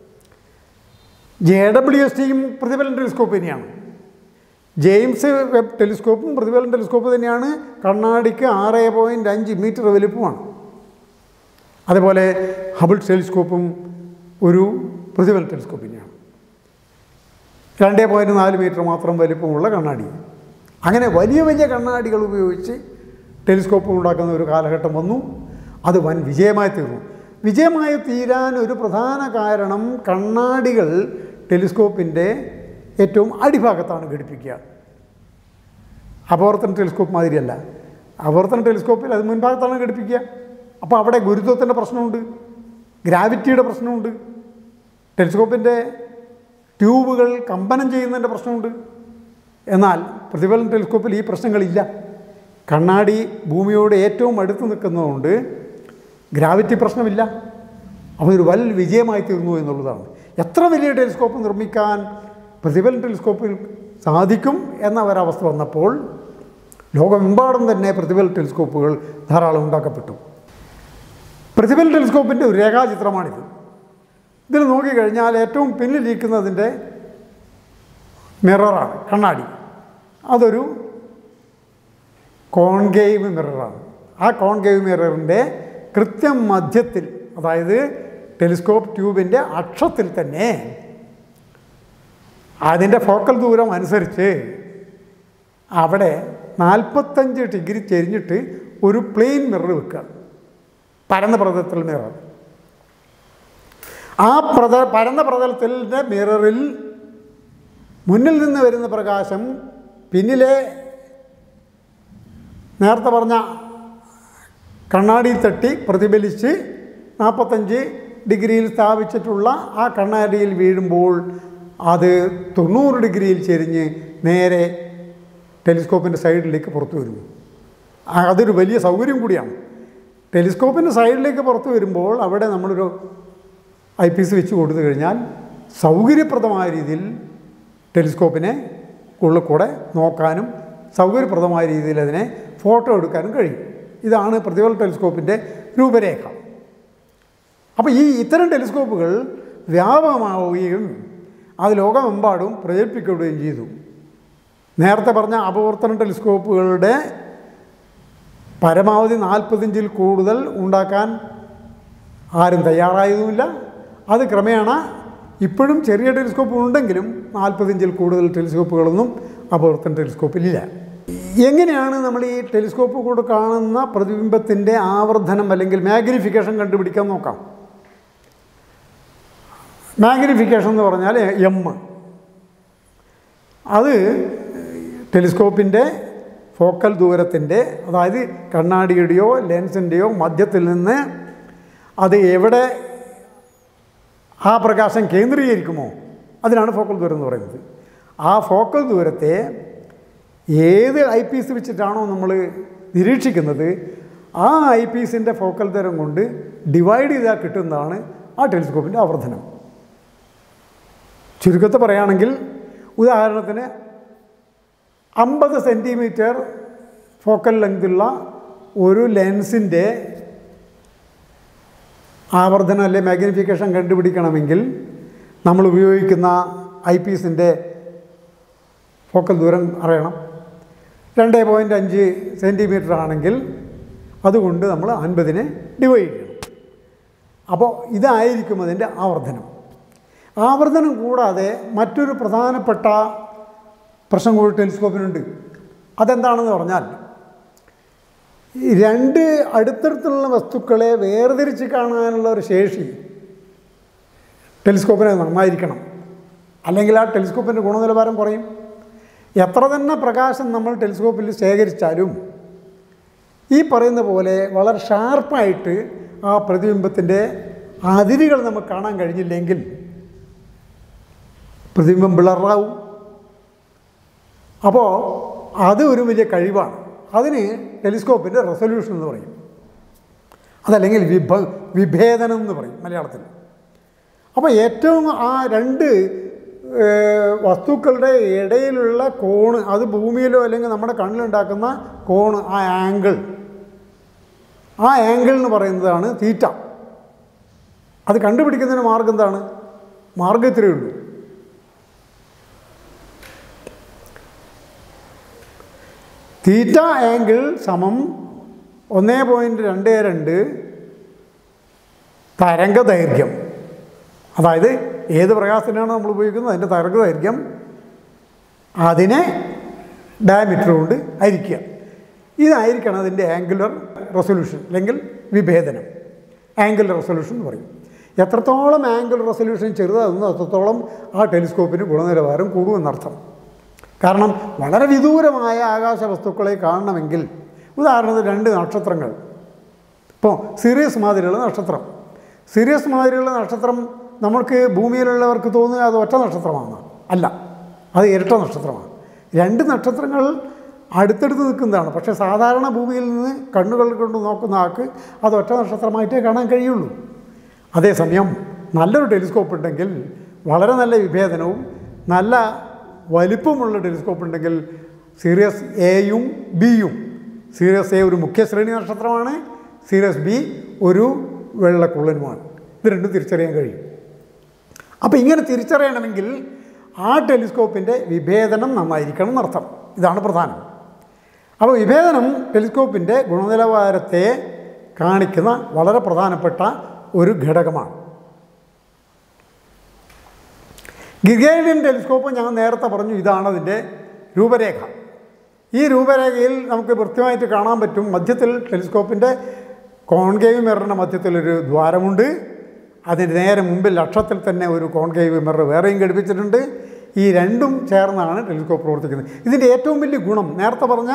ജെ ഡബ്ല്യു എസ് ടിയും പ്രതിഫലൻ ടെലിസ്കോപ്പ് തന്നെയാണ് ജെയിംസ് വെബ് ടെലിസ്കോപ്പും പ്രതിഫലൻ ടെലിസ്കോപ്പ് തന്നെയാണ് കണ്ണാടിക്ക് ആറ് പോയിൻറ്റ് അഞ്ച് മീറ്റർ വലുപ്പമാണ് അതേപോലെ ഹബിൾ ടെലിസ്കോപ്പും ഒരു പ്രതിഫലൻ ടെലിസ്കോപ്പ് തന്നെയാണ് രണ്ട് പോയിൻറ്റ് നാല് മീറ്റർ മാത്രം വലിപ്പമുള്ള കണ്ണാടി അങ്ങനെ വലിയ വലിയ കണ്ണാടികൾ ഉപയോഗിച്ച് ടെലിസ്കോപ്പ് ഉണ്ടാക്കുന്ന ഒരു കാലഘട്ടം വന്നു അത് വൻ വിജയമായി തീർന്നു വിജയമായി തീരാൻ ഒരു പ്രധാന കാരണം കണ്ണാടികൾ ടെലിസ്കോപ്പിൻ്റെ ഏറ്റവും അടിഭാഗത്താണ് ഘടിപ്പിക്കുക അപവർത്തന ടെലിസ്കോപ്പ് മാതിരിയല്ല അപവർത്തന ടെലിസ്കോപ്പിൽ അത് മുൻഭാഗത്താണ് ഘടിപ്പിക്കുക അപ്പോൾ അവിടെ ഗുരുത്വത്തിൻ്റെ പ്രശ്നമുണ്ട് ഗ്രാവിറ്റിയുടെ പ്രശ്നമുണ്ട് ടെലിസ്കോപ്പിൻ്റെ ട്യൂബുകൾ കമ്പനം ചെയ്യുന്നതിൻ്റെ പ്രശ്നമുണ്ട് എന്നാൽ പ്രതിഫലന ടെലിസ്കോപ്പിൽ ഈ പ്രശ്നങ്ങളില്ല കണ്ണാടി ഭൂമിയോട് ഏറ്റവും അടുത്ത് നിൽക്കുന്നതുകൊണ്ട് ഗ്രാവിറ്റി പ്രശ്നമില്ല അതൊരു വൽ വിജയമായി തീർന്നു എന്നുള്ളതാണ് എത്ര വലിയ ടെലിസ്കോപ്പ് നിർമ്മിക്കാൻ പ്രതിഫലന ടെലിസ്കോപ്പിൽ സാധിക്കും എന്ന ഒരവസ്ഥ വന്നപ്പോൾ ലോകമെമ്പാടും തന്നെ പ്രതിഫലന ടെലിസ്കോപ്പുകൾ ധാരാളം ഉണ്ടാക്കപ്പെട്ടു പ്രതിഫലന ടെലിസ്കോപ്പിൻ്റെ ഒരു രേഖാചിത്രമാണിത് ഇതിൽ നോക്കിക്കഴിഞ്ഞാൽ ഏറ്റവും പിന്നിലിരിക്കുന്നതിൻ്റെ മിററാണ് കണ്ണാടി അതൊരു കോൺകേവ് മിററാണ് ആ കോൺകേവ് മിററിൻ്റെ കൃത്യം മധ്യത്തിൽ അതായത് ടെലിസ്കോപ്പ് ട്യൂബിൻ്റെ അക്ഷത്തിൽ തന്നെ അതിൻ്റെ ഫോക്കൽ ദൂരം അനുസരിച്ച് അവിടെ നാൽപ്പത്തഞ്ച് ഡിഗ്രി ചെരിഞ്ഞിട്ട് ഒരു പ്ലെയിൻ മിറർ വെക്കുക പരന്ന പ്രതലത്തിൽ മിറർ ആ പ്രത പരന്ന പ്രതലത്തിൻ്റെ മിററിൽ മുന്നിൽ നിന്ന് വരുന്ന പ്രകാശം പിന്നിലെ നേരത്തെ പറഞ്ഞ കണ്ണാടിയിൽ തട്ടി പ്രതിഫലിച്ച് നാൽപ്പത്തഞ്ച് ഡിഗ്രിയിൽ സ്ഥാപിച്ചിട്ടുള്ള ആ കണ്ണാടിയിൽ വീഴുമ്പോൾ അത് തൊണ്ണൂറ് ഡിഗ്രിയിൽ ചെരിഞ്ഞ് നേരെ ടെലിസ്കോപ്പിൻ്റെ സൈഡിലേക്ക് പുറത്തു വരുന്നു ആ, അതൊരു വലിയ സൗകര്യം കൂടിയാണ് ടെലിസ്കോപ്പിൻ്റെ സൈഡിലേക്ക് പുറത്തു വരുമ്പോൾ അവിടെ നമ്മളൊരു ഐ പീസ് വെച്ച് കൊടുത്തു കഴിഞ്ഞാൽ സൗകര്യപ്രദമായ രീതിയിൽ ടെലിസ്കോപ്പിനെ ഉള്ളിൽ കൂടെ നോക്കാനും സൗകര്യപ്രദമായ രീതിയിൽ അതിനെ ഫോട്ടോ എടുക്കാനും കഴിയും ഇതാണ് പ്രതിഫല ടെലിസ്കോപ്പിൻ്റെ രൂപരേഖ അപ്പോൾ ഈ ഇത്തരം ടെലിസ്കോപ്പുകൾ വ്യാപകമാവുകയും അത് ലോകമെമ്പാടും പ്രചരിപ്പിക്കുകയും ചെയ്തു നേരത്തെ പറഞ്ഞ അപവർത്തന ടെലിസ്കോപ്പുകളുടെ പരമാവധി നാൽപ്പത്തിഞ്ചിൽ കൂടുതൽ ഉണ്ടാക്കാൻ ആരും തയ്യാറായതുമില്ല അത് ക്രമേണ ഇപ്പോഴും ചെറിയ ടെലിസ്കോപ്പ് ഉണ്ടെങ്കിലും നാൽപ്പത്തിഞ്ചിൽ കൂടുതൽ ടെലിസ്കോപ്പുകളൊന്നും അപവർത്തന ടെലിസ്കോപ്പിലില്ല എങ്ങനെയാണ് നമ്മൾ ഈ ടെലിസ്കോപ്പ് കൂടെ കാണുന്ന പ്രതിബിംബത്തിൻ്റെ ആവർധനം അല്ലെങ്കിൽ മാഗ്നിഫിക്കേഷൻ കണ്ടുപിടിക്കാൻ നോക്കാം മാഗ്നിഫിക്കേഷൻ എന്ന് പറഞ്ഞാൽ എം അത് ടെലിസ്കോപ്പിൻ്റെ ഫോക്കൽ ദൂരത്തിൻ്റെ അതായത് കണ്ണാടിയുടെയോ ലെൻസിൻ്റെയോ മധ്യത്തിൽ നിന്ന് അത് എവിടെ ആ പ്രകാശം കേന്ദ്രീകരിക്കുമോ അതിനാണ് ഫോക്കൽ ദൂരം എന്ന് പറയുന്നത് ആ ഫോക്കൽ ദൂരത്തെ ഏത് ഐ പീസ് വെച്ചിട്ടാണോ നമ്മൾ നിരീക്ഷിക്കുന്നത് ആ ഐ പീസിൻ്റെ ഫോക്കൽ ദൂരം കൊണ്ട് ഡിവൈഡ് ചെയ്താൽ കിട്ടുന്നതാണ് ആ ടെലിസ്കോപ്പിൻ്റെ ആവർത്തനം ചുരുക്കത്തിൽ പറയുകയാണെങ്കിൽ ഉദാഹരണത്തിന് അമ്പത് സെൻറ്റിമീറ്റർ ഫോക്കൽ ലെങ്തുള്ള ഒരു ലെൻസിൻ്റെ ആവർത്തനം അല്ലെ മാഗ്നിഫിക്കേഷൻ കണ്ടുപിടിക്കണമെങ്കിൽ നമ്മൾ ഉപയോഗിക്കുന്ന ഐ പീസിൻ്റെ ഫോക്കൽ ദൂരം അറിയണം രണ്ട് പോയിൻ്റ് അഞ്ച് സെൻറ്റിമീറ്റർ ആണെങ്കിൽ അതുകൊണ്ട് നമ്മൾ അൻപതിനെ ഡിവൈഡ് ചെയ്യണം അപ്പോൾ ഇതായിരിക്കും അതിൻ്റെ ആവർത്തനം ആവർത്തനം കൂടാതെ മറ്റൊരു പ്രധാനപ്പെട്ട പ്രശ്നം കൂടി ടെലിസ്കോപ്പിനുണ്ട് അതെന്താണെന്ന് പറഞ്ഞാൽ ഈ രണ്ട് അടുത്തടുത്തുള്ള വസ്തുക്കളെ വേർതിരിച്ച് കാണാനുള്ള ഒരു ശേഷി ടെലിസ്കോപ്പിന് നന്നായിരിക്കണം അല്ലെങ്കിൽ ആ ടെലിസ്കോപ്പിൻ്റെ ഗുണനിലവാരം കുറയും എത്ര തന്നെ പ്രകാശം നമ്മൾ ടെലിസ്കോപ്പിൽ ശേഖരിച്ചാലും ഈ പറയുന്ന പോലെ വളരെ ഷാർപ്പായിട്ട് ആ പ്രതിബിംബത്തിൻ്റെ അതിരുകൾ നമുക്ക് കാണാൻ കഴിഞ്ഞില്ലെങ്കിൽ പ്രതിബിംബം ബ്ലറാവും അപ്പോൾ അത് ഒരു വലിയ കഴിവാണ് അതിന് ടെലിസ്കോപ്പിൻ്റെ റെസൊല്യൂഷൻ എന്ന് പറയും അതല്ലെങ്കിൽ വിഭ വിഭേദനം എന്ന് പറയും മലയാളത്തിൽ അപ്പോൾ ഏറ്റവും ആ രണ്ട് ഏഹ്, വസ്തുക്കളുടെ ഇടയിലുള്ള കോണ് അത് ഭൂമിയിലോ അല്ലെങ്കിൽ നമ്മുടെ കണ്ണിലുണ്ടാക്കുന്ന കോണ് ആ ആംഗിൾ ആ ആംഗിൾ എന്ന് പറയുന്നതാണ് തീറ്റ അത് കണ്ടുപിടിക്കുന്നതിന് മാർഗം എന്താണ് മാർഗം ഇത്രയേ ഉള്ളൂ തീറ്റ ആംഗിൾ സമം ഒന്ന് പോയിൻറ്റ് രണ്ട് രണ്ട് തരംഗ ദൈർഘ്യം അതായത് ഏത് പ്രകാശത്തിനാണ് നമ്മൾ ഉപയോഗിക്കുന്നത് അതിൻ്റെ തരംഗ ദൈർഘ്യം അതിനെ ഡയമീറ്റർ കൊണ്ട് ഹരിക്കുക ഇതായിരിക്കണം അതിൻ്റെ ആംഗുലർ റെസൊല്യൂഷൻ അല്ലെങ്കിൽ വിഭേദനം ആംഗുലർ റെസൊല്യൂഷൻ എന്ന് പറയും എത്രത്തോളം ആംഗുലർ റെസൊല്യൂഷൻ ചെറുതാകുന്നു അത്രത്തോളം ആ ടെലിസ്കോപ്പിന് ഗുണനിലവാരം കൂടുമെന്നർത്ഥം കാരണം വളരെ വിദൂരമായ ആകാശ വസ്തുക്കളെ കാണണമെങ്കിൽ ഉദാഹരണത്തിന് രണ്ട് നക്ഷത്രങ്ങൾ ഇപ്പോൾ സിറിയസ് മാതിരിയുള്ള നക്ഷത്രം സിറിയസ് മാതിരിയുള്ള നക്ഷത്രം നമ്മൾക്ക് ഭൂമിയിലുള്ളവർക്ക് തോന്നുക അത് ഒറ്റ നക്ഷത്രമാണ് അല്ല അത് ഇരട്ട നക്ഷത്രമാണ് രണ്ട് നക്ഷത്രങ്ങൾ അടുത്തടുത്ത് നിൽക്കുന്നതാണ് പക്ഷേ സാധാരണ ഭൂമിയിൽ നിന്ന് കണ്ണുകൾ കൊണ്ട് നോക്കുന്ന ആൾക്ക് അത് ഒറ്റ നക്ഷത്രമായിട്ടേ കാണാൻ കഴിയുള്ളൂ അതേസമയം നല്ലൊരു ടെലിസ്കോപ്പ് ഉണ്ടെങ്കിൽ വളരെ നല്ല വിഭേദനവും നല്ല വലിപ്പമുള്ള ടെലിസ്കോപ്പ് ഉണ്ടെങ്കിൽ സീരിയസ് എയും ബിയും സീരിയസ് എ ഒരു മുഖ്യ ശ്രേണി നക്ഷത്രമാണ് സീരിയസ് ബി ഒരു വെള്ളക്കുള്ളനുമാണ് ഇത് രണ്ടും തിരിച്ചറിയാൻ കഴിയും അപ്പോൾ ഇങ്ങനെ തിരിച്ചറിയണമെങ്കിൽ ആ ടെലിസ്കോപ്പിൻ്റെ വിഭേദനം നന്നായിരിക്കണം എന്നർത്ഥം ഇതാണ് പ്രധാനം അപ്പോൾ വിഭേദനം ടെലിസ്കോപ്പിൻ്റെ ഗുണനിലവാരത്തെ കാണിക്കുന്ന വളരെ പ്രധാനപ്പെട്ട ഒരു ഘടകമാണ് ഗിഗേഡിയൻ ടെലിസ്കോപ്പ് ഞാൻ നേരത്തെ പറഞ്ഞു ഇതാണ് അതിൻ്റെ രൂപരേഖ ഈ രൂപരേഖയിൽ നമുക്ക് കൃത്യമായിട്ട് കാണാൻ പറ്റും മധ്യത്തിൽ ടെലിസ്കോപ്പിൻ്റെ കോൺകേവ് മിററിൻ്റെ മധ്യത്തിലൊരു ദ്വാരമുണ്ട് അതിന് നേരെ മുമ്പിൽ ലക്ഷത്തിൽ തന്നെ ഒരു കോൺകേവ് മിറർ വേറെയും ഘടിപ്പിച്ചിട്ടുണ്ട് ഈ രണ്ടും ചേർന്നാണ് ടെലിസ്കോപ്പ് പ്രവർത്തിക്കുന്നത് ഇതിൻ്റെ ഏറ്റവും വലിയ ഗുണം നേരത്തെ പറഞ്ഞ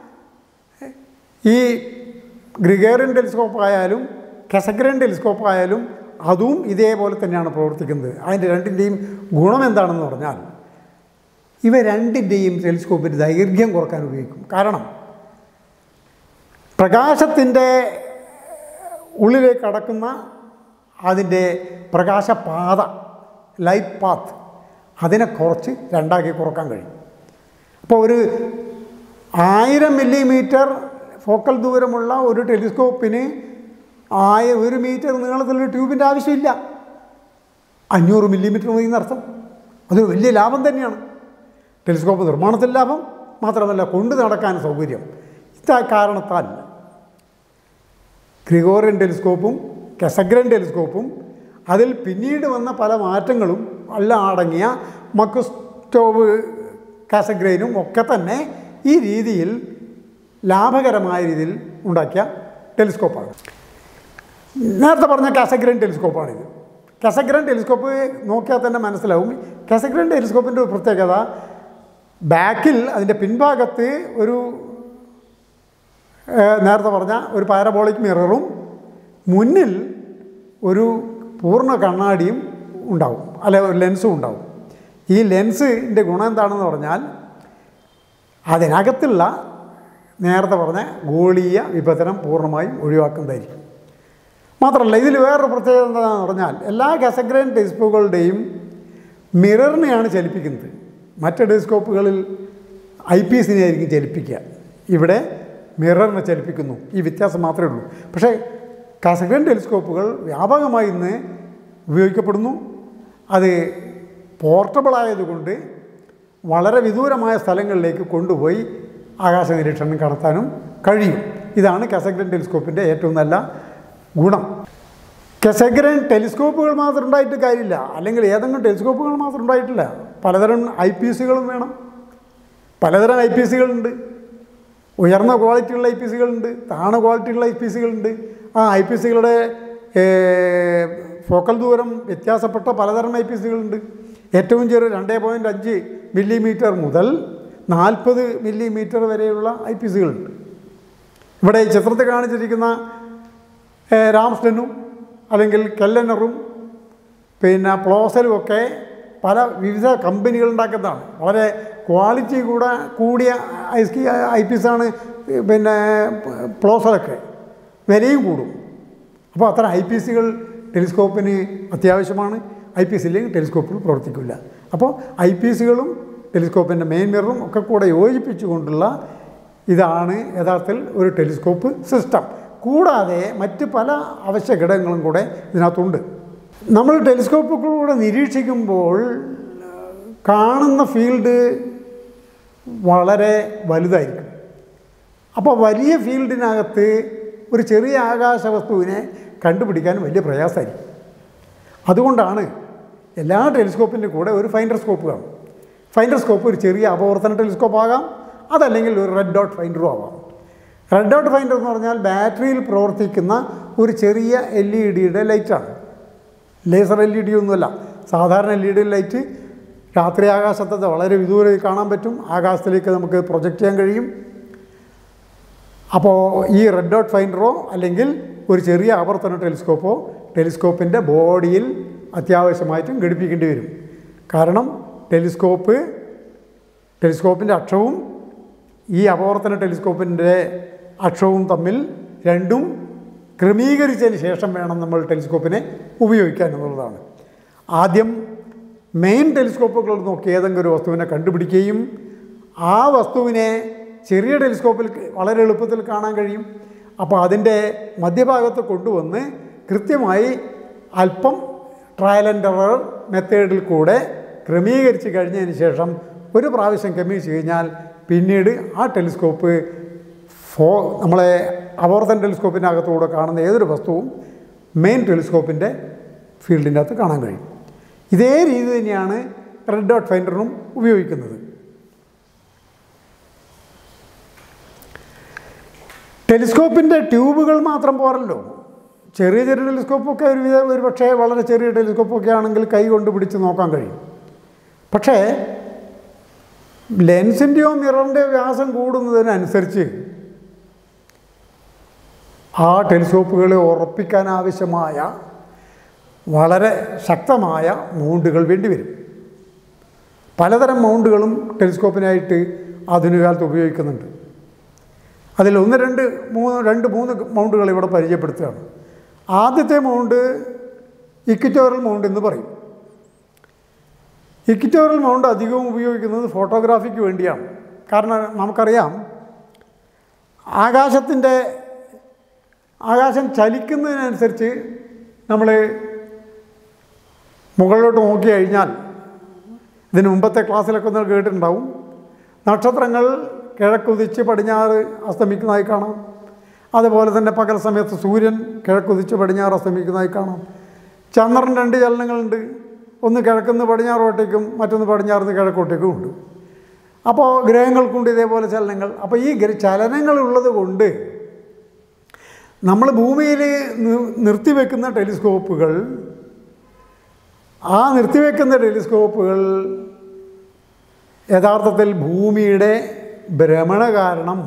ഈ ഗ്രിഗേറിയൻ ടെലിസ്കോപ്പ് ആയാലും കെസഗ്രൻ ടെലിസ്കോപ്പ് ആയാലും അതും ഇതേപോലെ തന്നെയാണ് പ്രവർത്തിക്കുന്നത് അതിൻ്റെ രണ്ടിൻ്റെയും ഗുണം എന്താണെന്ന് പറഞ്ഞാൽ ഇവ രണ്ടിൻ്റെയും ടെലിസ്കോപ്പിൻ്റെ ദൈർഘ്യം കുറക്കാൻ ഉപയോഗിക്കും കാരണം പ്രകാശത്തിൻ്റെ ഉള്ളിലേക്ക് കടക്കുന്ന അതിൻ്റെ പ്രകാശപാത ലൈറ്റ് പാത്ത് അതിനെ കുറച്ച് രണ്ടാക്കി കുറക്കാൻ കഴിയും അപ്പോൾ ഒരു ആയിരം മില്ലിമീറ്റർ ഫോക്കൽ ദൂരമുള്ള ഒരു ടെലിസ്കോപ്പിന് ആയ ഒരു മീറ്റർ നീളത്തിലുള്ള ട്യൂബിൻ്റെ ആവശ്യമില്ല അഞ്ഞൂറ് മില്ലിമീറ്റർ മതി എന്നർത്ഥം അതൊരു വലിയ ലാഭം തന്നെയാണ് ടെലിസ്കോപ്പ് നിർമ്മാണത്തിൽ ലാഭം മാത്രമല്ല കൊണ്ടു നടക്കാൻ സൗകര്യം ഇത്ത കാരണത്താൽ ഗ്രിഗോറിയൻ ടെലിസ്കോപ്പും കെസഗ്രൻ ടെലിസ്കോപ്പും അതിൽ പിന്നീട് വന്ന പല മാറ്റങ്ങളും എല്ലാം അടങ്ങിയ മക്കുസ്റ്റോവ് കാസഗ്രൈനും ഒക്കെ തന്നെ ഈ രീതിയിൽ ലാഭകരമായ രീതിയിൽ ഉണ്ടാക്കിയ ടെലിസ്കോപ്പാണ് നേരത്തെ പറഞ്ഞ കാസഗ്രൻ ടെലിസ്കോപ്പാണിത് കാസഗ്രൻ ടെലിസ്കോപ്പ് നോക്കിയാൽ തന്നെ മനസ്സിലാവും കാസഗ്രൻ ടെലിസ്കോപ്പിൻ്റെ ഒരു പ്രത്യേകത ബാക്കിൽ അതിൻ്റെ പിൻഭാഗത്ത് ഒരു ഏഹ്, നേരത്തെ പറഞ്ഞ ഒരു പാരബോളിക് മിററും മുന്നിൽ ഒരു പൂർണ്ണ കണ്ണാടിയും ഉണ്ടാവും അല്ലെ ഒരു ലെൻസും ഉണ്ടാവും ഈ ലെൻസിൻ്റെ ഗുണം എന്താണെന്ന് പറഞ്ഞാൽ അതിനകത്തുള്ള നേരത്തെ പറഞ്ഞ ഗോളീയ വിഭജനം പൂർണ്ണമായും ഒഴിവാക്കുന്നതായിരിക്കും മാത്രമല്ല ഇതിൽ വേറൊരു പ്രത്യേകത എന്താണെന്ന് പറഞ്ഞാൽ എല്ലാ ഗസഗ്രൈൻ ടെലിസ്കോപ്പുകളുടെയും മിററിനെയാണ് ചലിപ്പിക്കുന്നത് മറ്റ് ടെലിസ്കോപ്പുകളിൽ ഐ പി എസിനെ ആയിരിക്കും ചലിപ്പിക്കുക ഇവിടെ മിററിനെ ചലിപ്പിക്കുന്നു ഈ വ്യത്യാസം മാത്രമേ ഉള്ളൂ പക്ഷേ കാസഗ്രൻ ടെലിസ്കോപ്പുകൾ വ്യാപകമായി ഇന്ന് ഉപയോഗിക്കപ്പെടുന്നു അത് പോർട്ടബിൾ ആയതുകൊണ്ട് വളരെ വിദൂരമായ സ്ഥലങ്ങളിലേക്ക് കൊണ്ടുപോയി ആകാശ നിരീക്ഷണം നടത്താനും കഴിയും ഇതാണ് കസഗ്രൻ ടെലിസ്കോപ്പിൻ്റെ ഏറ്റവും നല്ല ഗുണം കെസഗ്രൻ ടെലിസ്കോപ്പുകൾ മാത്രം ഉണ്ടായിട്ട് കാര്യമില്ല അല്ലെങ്കിൽ ഏതെങ്കിലും ടെലിസ്കോപ്പുകൾ മാത്രം ഉണ്ടായിട്ടില്ല പലതരം ഐ പി സികളും വേണം പലതരം ഐ പി സികളുണ്ട് ഉയർന്ന ക്വാളിറ്റിയുള്ള ഐ പി സികളുണ്ട് താണ ക്വാളിറ്റിയുള്ള ഐ പി സികളുണ്ട് ആ ഐ പി സികളുടെ ഫോക്കൽ ദൂരം വ്യത്യാസപ്പെട്ട പലതരം ഐ പി സികളുണ്ട് ഏറ്റവും ചെറു രണ്ട് പോയിൻറ്റ് അഞ്ച് മില്ലിമീറ്റർ മുതൽ നാൽപ്പത് മില്ലിമീറ്റർ വരെയുള്ള ഐ പി സികളുണ്ട് ഇവിടെ ഈ ചിത്രത്തിൽ കാണിച്ചിരിക്കുന്ന ഏഹ്, രാംസ്റ്റനും അല്ലെങ്കിൽ കെല്ലനറും പിന്നെ പ്ലോസലും ഒക്കെ പല വിവിധ കമ്പനികൾ ഉണ്ടാക്കുന്നതാണ് വളരെ ക്വാളിറ്റി കൂടെ കൂടിയ ഐസ് ഐ പീസാണ് പിന്നെ പ്ലോസലൊക്കെ വിലയും കൂടും അപ്പോൾ അത്തരം ഐ പി സികൾ ടെലിസ്കോപ്പിന് അത്യാവശ്യമാണ് ഐ പി എസ് ഇല്ലെങ്കിൽ ടെലിസ്കോപ്പുകൾ പ്രവർത്തിക്കില്ല അപ്പോൾ ഐ പി എസുകളും ടെലിസ്കോപ്പിൻ്റെ മെയിൻ മിററും ഒക്കെ കൂടെ യോജിപ്പിച്ചുകൊണ്ടുള്ള ഇതാണ് യഥാർത്ഥത്തിൽ ഒരു ടെലിസ്കോപ്പ് സിസ്റ്റം കൂടാതെ മറ്റ് പല അവശ്യ ഘടകങ്ങളും കൂടെ ഇതിനകത്തുണ്ട് നമ്മൾ ടെലിസ്കോപ്പുകളിലൂടെ നിരീക്ഷിക്കുമ്പോൾ കാണുന്ന ഫീൽഡ് വളരെ വലുതായിരിക്കും അപ്പോൾ വലിയ ഫീൽഡിനകത്ത് ഒരു ചെറിയ ആകാശ വസ്തുവിനെ കണ്ടുപിടിക്കാൻ വലിയ പ്രയാസമായിരിക്കും അതുകൊണ്ടാണ് എല്ലാ ടെലിസ്കോപ്പിൻ്റെ കൂടെ ഒരു ഫൈൻഡർ സ്കോപ്പ് കാണും ഫൈൻഡർ സ്കോപ്പ് ഒരു ചെറിയ അപവർത്തന ടെലിസ്കോപ്പ് ആകാം അതല്ലെങ്കിൽ ഒരു റെഡ് ഡോട്ട് ഫൈൻഡറും ആവാം റെഡ് ഡോട്ട് ഫൈൻഡർ എന്ന് പറഞ്ഞാൽ ബാറ്ററിയിൽ പ്രവർത്തിക്കുന്ന ഒരു ചെറിയ എൽ ഇ ഡിയുടെ ലൈറ്റാണ് ലേസർ എൽ ഇ ഡി ഒന്നുമല്ല സാധാരണ എൽ ഇ ഡി ലൈറ്റ് രാത്രി ആകാശത്തെ വളരെ വിദൂരെ കാണാൻ പറ്റും ആകാശത്തിലേക്ക് നമുക്ക് പ്രൊജക്റ്റ് ചെയ്യാൻ കഴിയും അപ്പോൾ ഈ റെഡ് ഡോട്ട് ഫൈൻഡറോ അല്ലെങ്കിൽ ഒരു ചെറിയ ആവർത്തന ടെലിസ്കോപ്പോ ടെലിസ്കോപ്പിൻ്റെ ബോഡിയിൽ അത്യാവശ്യമായിട്ടും ഘടിപ്പിക്കേണ്ടി വരും കാരണം ടെലിസ്കോപ്പ് ടെലിസ്കോപ്പിൻ്റെ അക്ഷവും ഈ അപവർത്തന ടെലിസ്കോപ്പിൻ്റെ അക്ഷവും തമ്മിൽ രണ്ടും ക്രമീകരിച്ചതിന് ശേഷം വേണം നമ്മൾ ടെലിസ്കോപ്പിനെ ഉപയോഗിക്കാൻ എന്നുള്ളതാണ് ആദ്യം മെയിൻ ടെലിസ്കോപ്പുകൾ നോക്കി ഏതെങ്കിലും ഒരു വസ്തുവിനെ കണ്ടുപിടിക്കുകയും ആ വസ്തുവിനെ ചെറിയ ടെലിസ്കോപ്പിൽ വളരെ എളുപ്പത്തിൽ കാണാൻ കഴിയും അപ്പോൾ അതിൻ്റെ മധ്യഭാഗത്ത് കൊണ്ടുവന്ന് കൃത്യമായി അല്പം ട്രയൽ ആൻഡ് എറർ മെത്തേഡിൽ കൂടെ ക്രമീകരിച്ച് കഴിഞ്ഞതിന് ശേഷം ഒരു പ്രാവശ്യം ക്രമീകരിച്ച് കഴിഞ്ഞാൽ പിന്നീട് ആ ടെലിസ്കോപ്പ് ഫോ നമ്മളെ അവർത്തൻ ടെലിസ്കോപ്പിനകത്തൂടെ കാണുന്ന ഏതൊരു വസ്തുവും മെയിൻ ടെലിസ്കോപ്പിൻ്റെ ഫീൽഡിൻ്റെ അകത്ത് കാണാൻ കഴിയും ഇതേ രീതി തന്നെയാണ് റെഡ് ഡോട്ട് ഫൈൻഡറിനും ഉപയോഗിക്കുന്നത് ടെലിസ്കോപ്പിൻ്റെ ട്യൂബുകൾ മാത്രം പോരല്ലോ ചെറിയ ചെറിയ ടെലിസ്കോപ്പൊക്കെ ഒരു വിധ ഒരു പക്ഷേ വളരെ ചെറിയ ടെലിസ്കോപ്പൊക്കെ ആണെങ്കിൽ കൈ കൊണ്ട് പിടിച്ച് നോക്കാൻ കഴിയും പക്ഷേ ലെൻസിൻ്റെയോ മിററിൻ്റെയോ വ്യാസം കൂടുന്നതിനനുസരിച്ച് ആ ടെലിസ്കോപ്പുകളെ ഉറപ്പിക്കാൻ ആവശ്യമായ വളരെ ശക്തമായ മൗണ്ടുകൾ വേണ്ടിവരും പലതരം മൗണ്ടുകളും ടെലിസ്കോപ്പിനായിട്ട് ആധുനിക കാലത്ത് ഉപയോഗിക്കുന്നുണ്ട് അതിൽ ഒന്ന് രണ്ട് മൂന്ന് രണ്ട് മൂന്ന് മൗണ്ടുകൾ ഇവിടെ പരിചയപ്പെടുത്തുകയാണ് ആദ്യത്തെ മൗണ്ട് ഇക്വിറ്റോറിയൽ മൗണ്ട് എന്ന് പറയും ഇക്വിറ്റോറിയൽ മൗണ്ട് അധികവും ഉപയോഗിക്കുന്നത് ഫോട്ടോഗ്രാഫിക്ക് വേണ്ടിയാണ് കാരണം നമുക്കറിയാം ആകാശത്തിൻ്റെ ആകാശം ചലിക്കുന്നതിനനുസരിച്ച് നമ്മൾ മുകളിലോട്ട് നോക്കി കഴിഞ്ഞാൽ ഇതിന് മുമ്പത്തെ ക്ലാസ്സിലൊക്കെ ഒന്ന് കേട്ടിട്ടുണ്ടാവും നക്ഷത്രങ്ങൾ കിഴക്കുതിച്ച് പടിഞ്ഞാറ് അസ്തമിക്കുന്നതായി കാണാം അതുപോലെ തന്നെ പകൽ സമയത്ത് സൂര്യൻ കിഴക്കുതിച്ച് പടിഞ്ഞാറ് അസ്തമിക്കുന്നതായി കാണാം ചന്ദ്രൻ രണ്ട് ചലനങ്ങളുണ്ട് ഒന്ന് കിഴക്കുന്ന് പടിഞ്ഞാറോട്ടേക്കും മറ്റൊന്ന് പടിഞ്ഞാറുന്ന് കിഴക്കോട്ടേക്കും ഉണ്ട് അപ്പോൾ ഗ്രഹങ്ങൾക്കുണ്ട് ഇതേപോലെ ചലനങ്ങൾ അപ്പോൾ ഈ ഗ്ര ചലനങ്ങളുള്ളത് കൊണ്ട് നമ്മൾ ഭൂമിയിൽ നി- നിർത്തിവെക്കുന്ന ടെലിസ്കോപ്പുകൾ ആ നിർത്തിവെക്കുന്ന ടെലിസ്കോപ്പുകൾ യഥാർത്ഥത്തിൽ ഭൂമിയുടെ ഭ്രമണ കാരണം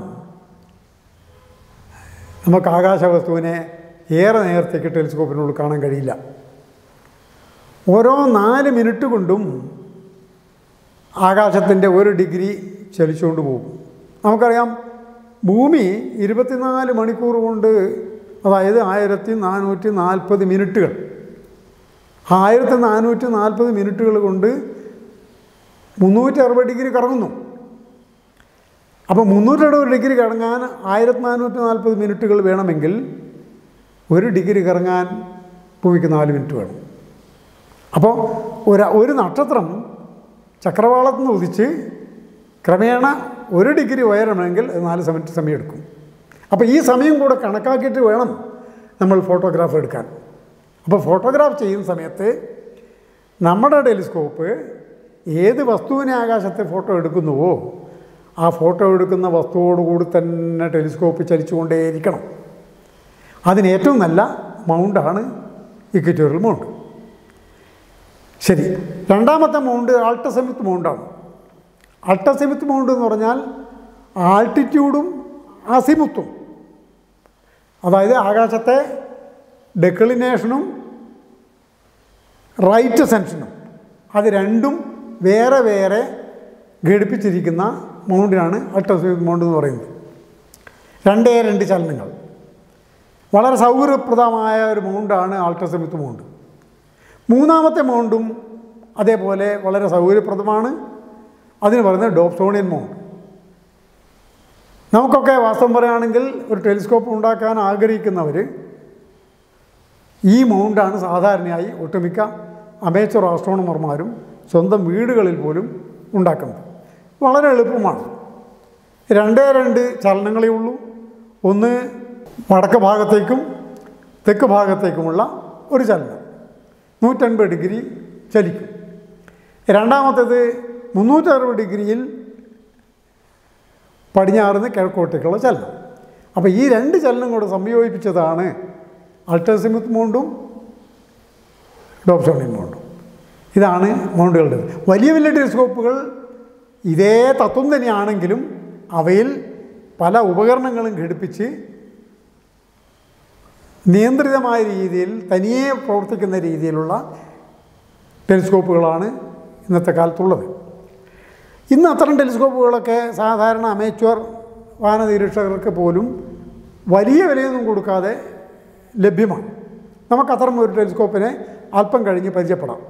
നമുക്ക് ആകാശവസ്തുവിനെ ഏറെ നേരത്തേക്ക് ടെലിസ്കോപ്പിനുള്ളിൽ കാണാൻ കഴിയില്ല ഓരോ നാല് മിനിറ്റ് കൊണ്ടും ആകാശത്തിൻ്റെ ഒരു ഡിഗ്രി ചലിച്ചുകൊണ്ട് പോകും നമുക്കറിയാം ഭൂമി ഇരുപത്തിനാല് മണിക്കൂർ കൊണ്ട് അതായത് ആയിരത്തി നാനൂറ്റി നാൽപ്പത് മിനിറ്റുകൾ ആയിരത്തി നാനൂറ്റി നാൽപ്പത് മിനിറ്റുകൾ കൊണ്ട് മുന്നൂറ്റി അറുപത് ഡിഗ്രി കറങ്ങുന്നു അപ്പോൾ മുന്നൂറ്ററുപത് ഡിഗ്രി കറങ്ങാൻ ആയിരത്തി നാനൂറ്റി നാൽപ്പത് മിനിറ്റുകൾ വേണമെങ്കിൽ ഒരു ഡിഗ്രി കറങ്ങാൻ ഭൂമിക്ക് നാല് മിനിറ്റ് വേണം അപ്പോൾ ഒരു ഒരു നക്ഷത്രം ചക്രവാളത്തിൽ നിന്ന് ഉദിച്ച് ക്രമേണ ഒരു ഡിഗ്രി ഉയരണമെങ്കിൽ അത് നാല് സമയത്ത് സമയമെടുക്കും അപ്പോൾ ഈ സമയം കൂടെ കണക്കാക്കിയിട്ട് വേണം നമ്മൾ ഫോട്ടോഗ്രാഫ് എടുക്കാൻ അപ്പോൾ ഫോട്ടോഗ്രാഫ് ചെയ്യുന്ന സമയത്ത് നമ്മുടെ ടെലിസ്കോപ്പ് ഏത് വസ്തുവിനെ ആകാശത്തെ ഫോട്ടോ എടുക്കുന്നുവോ ആ ഫോട്ടോ എടുക്കുന്ന വസ്തുവോടുകൂടി തന്നെ ടെലിസ്കോപ്പ് ചലിച്ചുകൊണ്ടേയിരിക്കണം അതിന് ഏറ്റവും നല്ല മൗണ്ടാണ് ഇക്വിറ്റോറിയൽ മൗണ്ട് ശരി രണ്ടാമത്തെ മൗണ്ട് ആൾട്ടസെമിത്ത് മൗണ്ടാണ് ആൾട്ടസെമിത്ത് മൗണ്ട് എന്ന് പറഞ്ഞാൽ ആൾട്ടിറ്റ്യൂഡും അസിമുത്തും അതായത് ആകാശത്തെ ഡെക്ലിനേഷനും റൈറ്റ് സെൻഷനും അത് രണ്ടും വേറെ വേറെ ഘടിപ്പിച്ചിരിക്കുന്ന മൗണ്ടിനാണ് അൾട്രാസോണിക് മൗണ്ട് എന്ന് പറയുന്നത് രണ്ടേ രണ്ട് ചലനങ്ങൾ വളരെ സൗകര്യപ്രദമായ ഒരു മൗണ്ടാണ് അൾട്രാസമിത്ത് മൗണ്ട് മൂന്നാമത്തെ മൗണ്ടും അതേപോലെ വളരെ സൗകര്യപ്രദമാണ് അതിന് പറയുന്നത് ഡോപ്സോണിയൻ മൗണ്ട് നമുക്കൊക്കെ വാസ്തവം പറയുകയാണെങ്കിൽ ഒരു ടെലിസ്കോപ്പ് ഉണ്ടാക്കാൻ ആഗ്രഹിക്കുന്നവർ ഈ മൗണ്ടാണ് സാധാരണയായി ഒട്ടുമിക്ക അമേച്ചർ ആസ്ട്രോണമർമാരും സ്വന്തം വീടുകളിൽ പോലും ഉണ്ടാക്കുന്നത് വളരെ എളുപ്പമാണ് രണ്ടേ രണ്ട് ചലനങ്ങളേ ഉള്ളൂ ഒന്ന് വടക്ക് ഭാഗത്തേക്കും തെക്ക് ഭാഗത്തേക്കുമുള്ള ഒരു ചലനം നൂറ്റൻപത് ഡിഗ്രി ചലിക്കും രണ്ടാമത്തേത് മുന്നൂറ്ററുപത് ഡിഗ്രിയിൽ പടിഞ്ഞാറുനിന്ന് കിഴക്കോട്ടേക്കുള്ള ചലനം അപ്പോൾ ഈ രണ്ട് ചലനം കൂടെ സംയോജിപ്പിച്ചതാണ് അൾട്രാസിമിത് മൗണ്ടും ഡോപ്സോണിയൻ മൗണ്ടും ഇതാണ് മൗണ്ടുകളുടെ വലിയ വലിയ ടെലിസ്കോപ്പുകൾ ഇതേ തത്വം തന്നെയാണെങ്കിലും അവയിൽ പല ഉപകരണങ്ങളും ഘടിപ്പിച്ച് നിയന്ത്രിതമായ രീതിയിൽ തനിയെ പ്രവർത്തിക്കുന്ന രീതിയിലുള്ള ടെലിസ്കോപ്പുകളാണ് ഇന്നത്തെ കാലത്തുള്ളത് ഇന്ന് അത്തരം ടെലിസ്കോപ്പുകളൊക്കെ സാധാരണ അമേച്വർ വാനനിരീക്ഷകർക്ക് പോലും വലിയ വിലയൊന്നും കൊടുക്കാതെ ലഭ്യമാണ് നമുക്ക് അത്തരം ഒരു ടെലിസ്കോപ്പിനെ അല്പം കഴിഞ്ഞ് പരിചയപ്പെടാം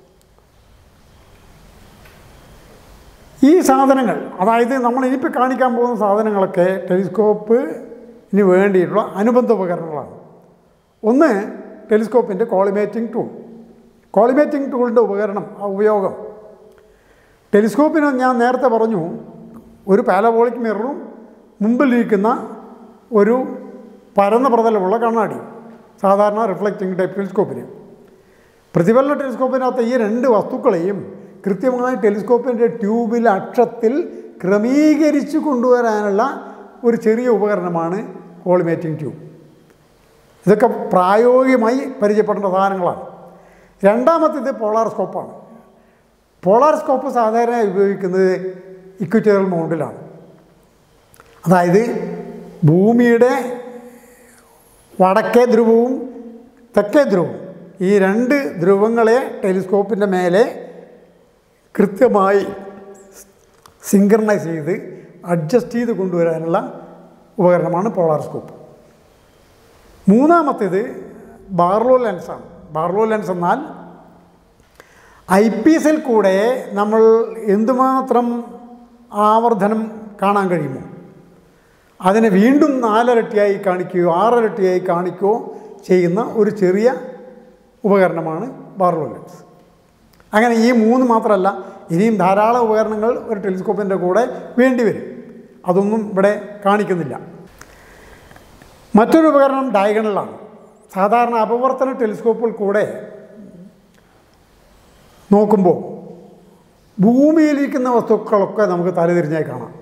ഈ സാധനങ്ങൾ അതായത് നമ്മൾ ഇനിയിപ്പോൾ കാണിക്കാൻ പോകുന്ന സാധനങ്ങളൊക്കെ ടെലിസ്കോപ്പിന് വേണ്ടിയിട്ടുള്ള അനുബന്ധ ഉപകരണങ്ങളാണ് ഒന്ന് ടെലിസ്കോപ്പിൻ്റെ കോളിമേറ്റിംഗ് ടൂൾ കോളിമേറ്റിംഗ് ടൂളിൻ്റെ ഉപകരണം ആ ഉപയോഗം ടെലിസ്കോപ്പിന് ഞാൻ നേരത്തെ പറഞ്ഞു ഒരു പാലബോളിക് മിററും മുമ്പിലിരിക്കുന്ന ഒരു പരന്ന പ്രതലമുള്ള കണ്ണാടി സാധാരണ റിഫ്ലക്റ്റിംഗ് ടൈപ്പ് ടെലിസ്കോപ്പിന് പ്രതിഫലന ടെലിസ്കോപ്പിനകത്ത് ഈ രണ്ട് വസ്തുക്കളെയും കൃത്യമായി ടെലിസ്കോപ്പിൻ്റെ ട്യൂബിൽ അക്ഷത്തിൽ ക്രമീകരിച്ച് കൊണ്ടുവരാനുള്ള ഒരു ചെറിയ ഉപകരണമാണ് കോളിമേറ്റിംഗ് ട്യൂബ് ഇതൊക്കെ പ്രായോഗികമായി പരിചയപ്പെടേണ്ട സാധനങ്ങളാണ് രണ്ടാമത്തേത് പോളാർ സ്കോപ്പാണ് പോളാർ സ്കോപ്പ് സാധാരണ ഉപയോഗിക്കുന്നത് ഇക്വിറ്റോറിയൽ മൗണ്ടിലാണ് അതായത് ഭൂമിയുടെ വടക്കേ ധ്രുവവും തെക്കേ ധ്രുവവും ഈ രണ്ട് ധ്രുവങ്ങളെ ടെലിസ്കോപ്പിൻ്റെ മേലെ കൃത്യമായി സിങ്കർണൈസ് ചെയ്ത് അഡ്ജസ്റ്റ് ചെയ്ത് കൊണ്ടുവരാനുള്ള ഉപകരണമാണ് പോളാർ സ്കോപ്പ് മൂന്നാമത്തേത് ബാർലോ ലെൻസാണ് ബാർലോ ലെൻസ് എന്നാൽ ഐ പി എസിൽ കൂടെ നമ്മൾ എന്തുമാത്രം ആവർധനം കാണാൻ കഴിയുമോ അതിനെ വീണ്ടും നാലരട്ടിയായി കാണിക്കുകയോ ആറരട്ടിയായി കാണിക്കുകയോ ചെയ്യുന്ന ഒരു ചെറിയ ഉപകരണമാണ് ബാർലോ ലെൻസ് അങ്ങനെ ഈ മൂന്ന് മാത്രമല്ല ഇനിയും ധാരാളം ഉപകരണങ്ങൾ ഒരു ടെലിസ്കോപ്പിൻ്റെ കൂടെ വേണ്ടി വരും അതൊന്നും ഇവിടെ കാണിക്കുന്നില്ല മറ്റൊരു ഉപകരണം ഡയഗണലാണ് സാധാരണ അപവർത്തന ടെലിസ്കോപ്പുകൾ കൂടെ നോക്കുമ്പോൾ ഭൂമിയിലിരിക്കുന്ന വസ്തുക്കളൊക്കെ നമുക്ക് തലതിരിഞ്ഞായി കാണാം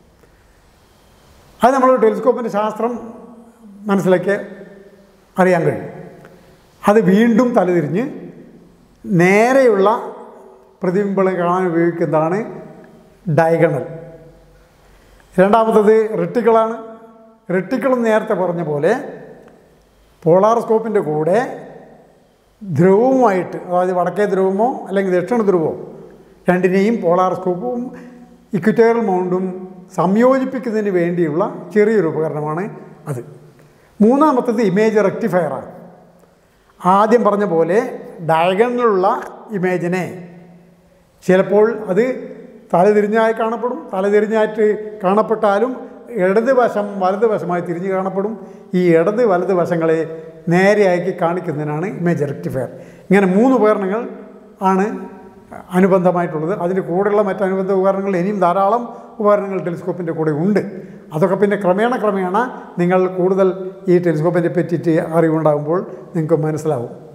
അത് നമ്മൾ ടെലിസ്കോപ്പിൻ്റെ ശാസ്ത്രം മനസ്സിലാക്കി അറിയാൻ കഴിയും അത് വീണ്ടും തലതിരിഞ്ഞ് നേരെയുള്ള പ്രതിബിംബങ്ങൾ കാണാൻ ഉപയോഗിക്കുന്നതാണ് ഡയഗണൽ രണ്ടാമത്തത് റെട്ടിക്കളാണ് റെട്ടിക്കൾ നേരത്തെ പറഞ്ഞ പോലെ പോളാർ സ്കോപ്പിൻ്റെ കൂടെ ധ്രുവവുമായിട്ട് അതായത് വടക്കേ ധ്രുവമോ അല്ലെങ്കിൽ ദക്ഷിണ ധ്രുവമോ രണ്ടിനെയും പോളാർ സ്കോപ്പും ഇക്വിറ്റോറിയൽ മൗണ്ടും സംയോജിപ്പിക്കുന്നതിന് വേണ്ടിയുള്ള ചെറിയൊരു ഉപകരണമാണ് അത് മൂന്നാമത്തത് ഇമേജ് റെക്ടിഫയറാണ് ആദ്യം പറഞ്ഞ പോലെ ഡയഗണലുള്ള ഇമേജിനെ ചിലപ്പോൾ അത് തലതിരിഞ്ഞായി കാണപ്പെടും തലതിരിഞ്ഞായിട്ട് കാണപ്പെട്ടാലും ഇടത് വശം വലത് വശമായി തിരിഞ്ഞ് കാണപ്പെടും ഈ ഇടത് വലത് വശങ്ങളെ നേരെയാക്കി കാണിക്കുന്നതിനാണ് ഇമേജ് റെക്ടിഫയർ ഇങ്ങനെ മൂന്ന് ഉപകരണങ്ങൾ ആണ് അനുബന്ധമായിട്ടുള്ളത് അതിന് കൂടെയുള്ള മറ്റ് അനുബന്ധ ഉപകരണങ്ങൾ ഇനിയും ധാരാളം ഉപകരണങ്ങൾ ടെലിസ്കോപ്പിൻ്റെ കൂടെ ഉണ്ട് അതൊക്കെ പിന്നെ ക്രമേണ ക്രമേണ നിങ്ങൾ കൂടുതൽ ഈ ടെലിസ്കോപ്പിനെ പറ്റിയിട്ട് അറിവുണ്ടാകുമ്പോൾ നിങ്ങൾക്ക് മനസ്സിലാവും